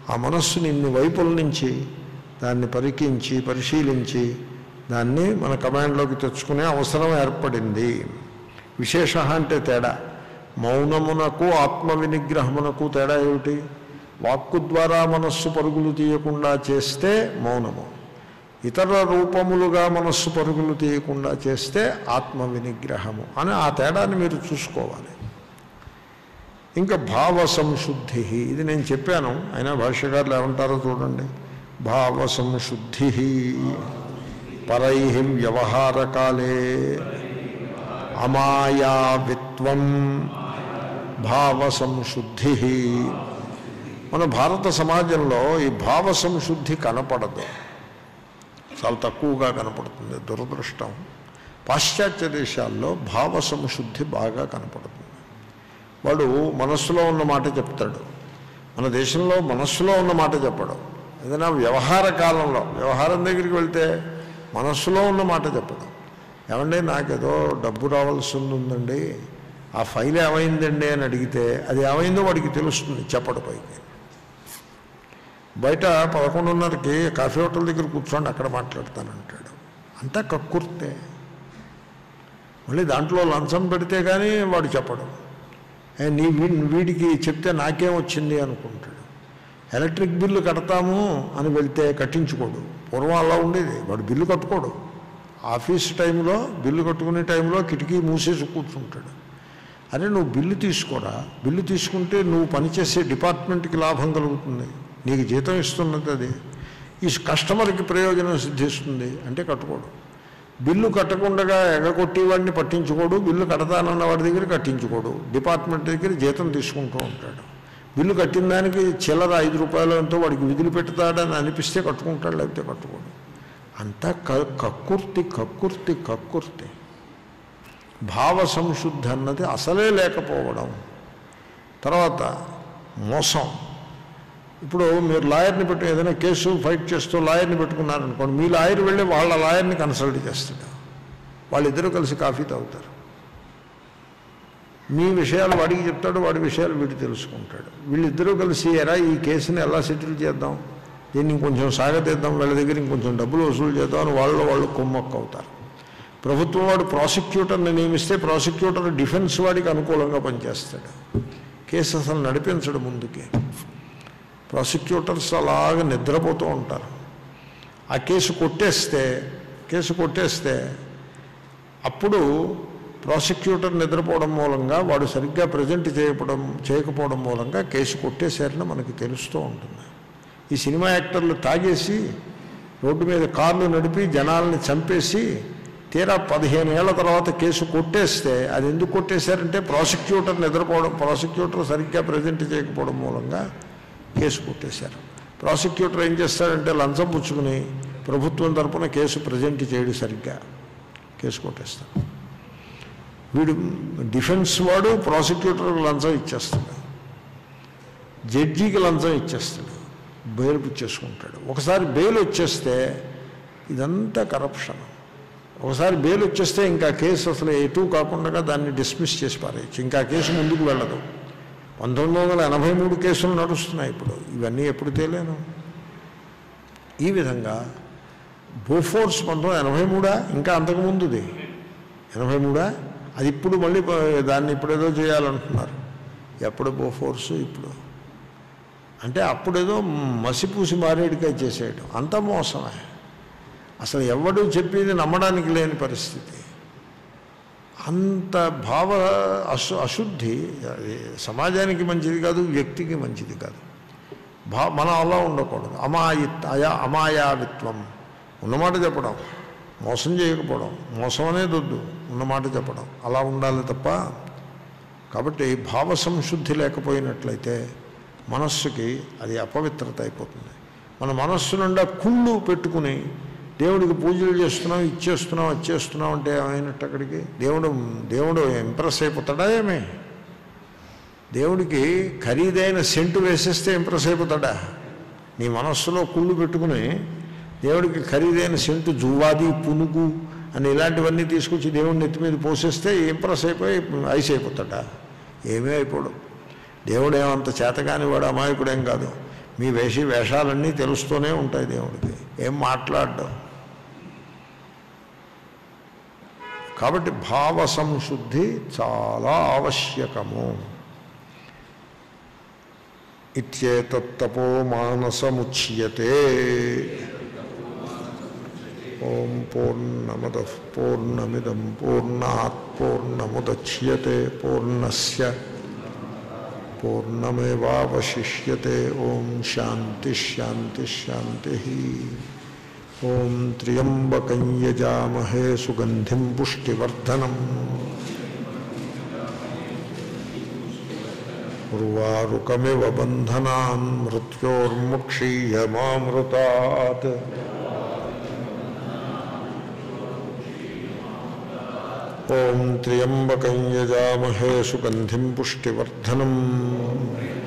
ఆ మనస్సుని ఇన్ని వైపుల నుంచి దాన్ని పరికించి పరిశీలించి దాన్ని మన కమాండ్లోకి తెచ్చుకునే అవసరం ఏర్పడింది విశేష అంటే తేడా మౌనమునకు ఆత్మ వినిగ్రహమునకు తేడా ఏమిటి వాక్కు ద్వారా మనస్సు పరుగులు తీయకుండా చేస్తే మౌనము ఇతర రూపములుగా మనస్సు పరుగులు తీయకుండా చేస్తే ఆత్మ వినిగ్రహము అని ఆ తేడాన్ని మీరు చూసుకోవాలి ఇంకా భావ సంశుద్ధి ఇది నేను చెప్పాను అయినా భాష్యకారులు ఏమంటారో చూడండి భావ సంశుద్ధి పరై వ్యవహారకాలే అమాయావిత్వం భావ సంశుద్ధి మన భారత సమాజంలో ఈ భావ సంశుద్ధి కనపడదు చాలా తక్కువగా కనపడుతుంది దురదృష్టం పాశ్చాత్య దేశాల్లో భావ సంశుద్ధి బాగా కనపడుతుంది వాడు మనస్సులో ఉన్న మాట చెప్తాడు మన దేశంలో మనస్సులో ఉన్న మాట చెప్పడం ఏదైనా వ్యవహార కాలంలో వ్యవహారం దగ్గరికి వెళ్తే మనస్సులో ఉన్న మాట చెప్పడం ఏమండి నాకేదో డబ్బు రావాల్సి ఉందండి ఆ ఫైల్ ఏమైందండి అని అడిగితే అది ఏమైందో వాడికి తెలుస్తుంది చెప్పడు పైకి బయట పదకొండున్నరకి కాఫీ హోటల్ దగ్గర కూర్చోండి అక్కడ మాట్లాడతానంటాడు అంతా కక్కుర్తే మళ్ళీ దాంట్లో లంచం పెడితే కానీ వాడు చెప్పడు ఏ, నీ వీ- వీడికి చెప్తే నాకేం వచ్చింది అనుకుంటాడు ఎలక్ట్రిక్ బిల్లు కడతాము అని వెళ్తే కట్టించుకోడు పూర్వం అలా ఉండేది వాడు బిల్లు కట్టుకోడు ఆఫీస్ టైంలో బిల్లు కట్టుకునే టైంలో కిటికీ మూసేసి కూర్చుంటాడు అరే నువ్వు బిల్లు తీసుకోరా బిల్లు తీసుకుంటే నువ్వు పనిచేసే డిపార్ట్మెంట్కి లాభం కలుగుతుంది నీకు జీతం ఇస్తున్నది అది ఈ కస్టమర్కి ప్రయోజనం సిద్ధిస్తుంది అంటే కట్టుకోడు బిల్లు కట్టకుండా ఎగకొట్టేవాడిని పట్టించుకోడు బిల్లు కడతానన్న వాడి దగ్గర కట్టించుకోడు డిపార్ట్మెంట్ దగ్గర జీతం తీసుకుంటూ ఉంటాడు బిల్లు కట్టిన దానికి చిల్లర ఐదు రూపాయలు ఎంతో వాడికి విధులు పెడతాడని అనిపిస్తే కట్టుకుంటాడు లేకపోతే కట్టుకోడు అంతా క కక్కుర్తి కక్కుర్తి కక్కుర్తి భావ సంశుద్ధి అన్నది అసలే లేకపోవడం తర్వాత మోసం ఇప్పుడు మీరు లాయర్ని పెట్టు ఏదైనా కేసు ఫైట్ చేస్తూ లాయర్ని పెట్టుకున్నారనుకోండి మీ లాయర్ వెళ్ళి వాళ్ళ లాయర్ని కన్సల్ట్ చేస్తాడు వాళ్ళిద్దరూ కలిసి కాఫీ తాగుతారు మీ విషయాలు వాడికి చెప్తాడు వాడి విషయాలు వీడు తెలుసుకుంటాడు వీళ్ళిద్దరూ కలిసి ఎరా ఈ కేసుని ఎలా సెటిల్ చేద్దాం దీన్ని ఇంకొంచెం సాగతీద్దాం వీళ్ళ దగ్గర ఇంకొంచెం డబ్బులు వసూలు చేద్దాం అని వాళ్ళు వాళ్ళు కుమ్మక్క అవుతారు ప్రభుత్వం వాడు ప్రాసిక్యూటర్ని నియమిస్తే ప్రాసిక్యూటర్ డిఫెన్స్ వాడికి అనుకూలంగా పనిచేస్తాడు కేసు అసలు నడిపించడు ముందుకి ప్రాసిక్యూటర్స్ అలాగ నిద్రపోతూ ఉంటారు ఆ కేసు కొట్టేస్తే కేసు కొట్టేస్తే అప్పుడు ప్రాసిక్యూటర్ నిద్రపోవడం మూలంగా వాడు సరిగ్గా ప్రజెంట్ చేయకపోవడం చేయకపోవడం మూలంగా కేసు కొట్టేశారని మనకి తెలుస్తూ ఉంటుంది ఈ సినిమా యాక్టర్లు తాగేసి రోడ్డు మీద కార్లు నడిపి జనాల్ని చంపేసి తీరా పదిహేను ఏళ్ల తర్వాత కేసు కొట్టేస్తే అది ఎందుకు కొట్టేశారంటే ప్రాసిక్యూటర్ నిద్రపోవడం ప్రాసిక్యూటర్ సరిగ్గా ప్రజెంట్ చేయకపోవడం మూలంగా కేసు కొట్టేశారు ప్రాసిక్యూటర్ ఏం చేస్తాడంటే లంచం పుచ్చుకుని ప్రభుత్వం తరపున కేసు ప్రజెంట్ చేయడు సరిగ్గా కేసు కొట్టేస్తాడు వీడు డిఫెన్స్ వాడు ప్రాసిక్యూటర్కి లంచం ఇచ్చేస్తాడు జడ్జికి లంచం ఇచ్చేస్తాడు బెయిల్ పుచ్చేసుకుంటాడు ఒకసారి బెయిల్ వచ్చేస్తే ఇదంతా కరప్షన్ ఒకసారి బెయిల్ వచ్చేస్తే ఇంకా కేసు అసలు ఎటు కాకుండా దాన్ని డిస్మిస్ చేసి పారేయచ్చు ఇంకా కేసు ముందుకు వెళ్ళదు పంతొమ్మిది వందల ఎనభై మూడు కేసులు నడుస్తున్నాయి ఇప్పుడు ఇవన్నీ ఎప్పుడు తేలేను ఈ విధంగా బోఫోర్స్ పంతొమ్మిది ఎనభై మూడా ఇంకా అంతకుముందుది ఎనభై మూడా అది ఇప్పుడు మళ్ళీ ప- దాన్ని ఇప్పుడేదో చేయాలంటున్నారు ఎప్పుడు బోఫోర్స్ ఇప్పుడు అంటే అప్పుడేదో మసిపూసి మారేడికాయ చేసేయడం అంత మోసమే అసలు ఎవడు చెప్పేది నమ్మడానికి లేని పరిస్థితి అంత భావ అశు అశుద్ధి అది సమాజానికి మంచిది కాదు వ్యక్తికి మంచిది కాదు భా మనం అలా ఉండకూడదు అమాయిత్ అయా అమాయావిత్వం ఉన్నమాట చెప్పడం మోసం చేయకపోవడం మోసం అనేది వద్దు ఉన్నమాట చెప్పడం అలా ఉండాలి తప్ప కాబట్టి భావ సంశుద్ధి లేకపోయినట్లయితే మనస్సుకి అది అపవిత్రత అయిపోతుంది మన మనస్సు నుండా కుళ్ళు పెట్టుకుని దేవుడికి పూజలు చేస్తున్నాం ఇచ్చేస్తున్నాం వచ్చేస్తున్నాం అంటే ఏమైనట్టు అక్కడికి దేవుడు దేవుడు ఇంప్రెస్ అయిపోతాడా ఏమే దేవుడికి ఖరీదైన సెంటు వేసేస్తే ఇంప్రెస్ అయిపోతాడా నీ మనస్సులో కుళ్ళు పెట్టుకుని దేవుడికి ఖరీదైన సెంటు జువ్వాది పునుగు అని ఇలాంటివన్నీ తీసుకొచ్చి దేవుడిని నెత్తి మీద పోసేస్తే ఇంప్రెస్ అయిపోయి ఐస్ అయిపోతాడా ఏమీ అయిపోడు దేవుడు ఏమంత చేతగాని వాడు అమాయకుడేం కాదు మీ వేషి వేషాలన్నీ తెలుస్తూనే ఉంటాయి దేవుడికి ఏం మాట్లాడడం కాబట్టి భావ సంశుద్ధి చాలా ఆవశ్యకము ఇత్యేతత్తపో మానసముచ్యతే ఓం పూర్ణమద పూర్ణమిదం పూర్ణాత్ పూర్ణముద్యతే పూర్ణస్య పూర్ణమేవాశిష్యతే ఓం శాంతి శాంతి శాంతి ఓం త్ర్యంబకం యజామహే సుగంధిం పుష్టివర్ధనం ఉర్వారుకమివ బంధనాన్ మృత్యోర్ముక్షీయమామృతాత్ ఓం త్ర్యంబకం యజామహే సుగంధిం పుష్టివర్ధనం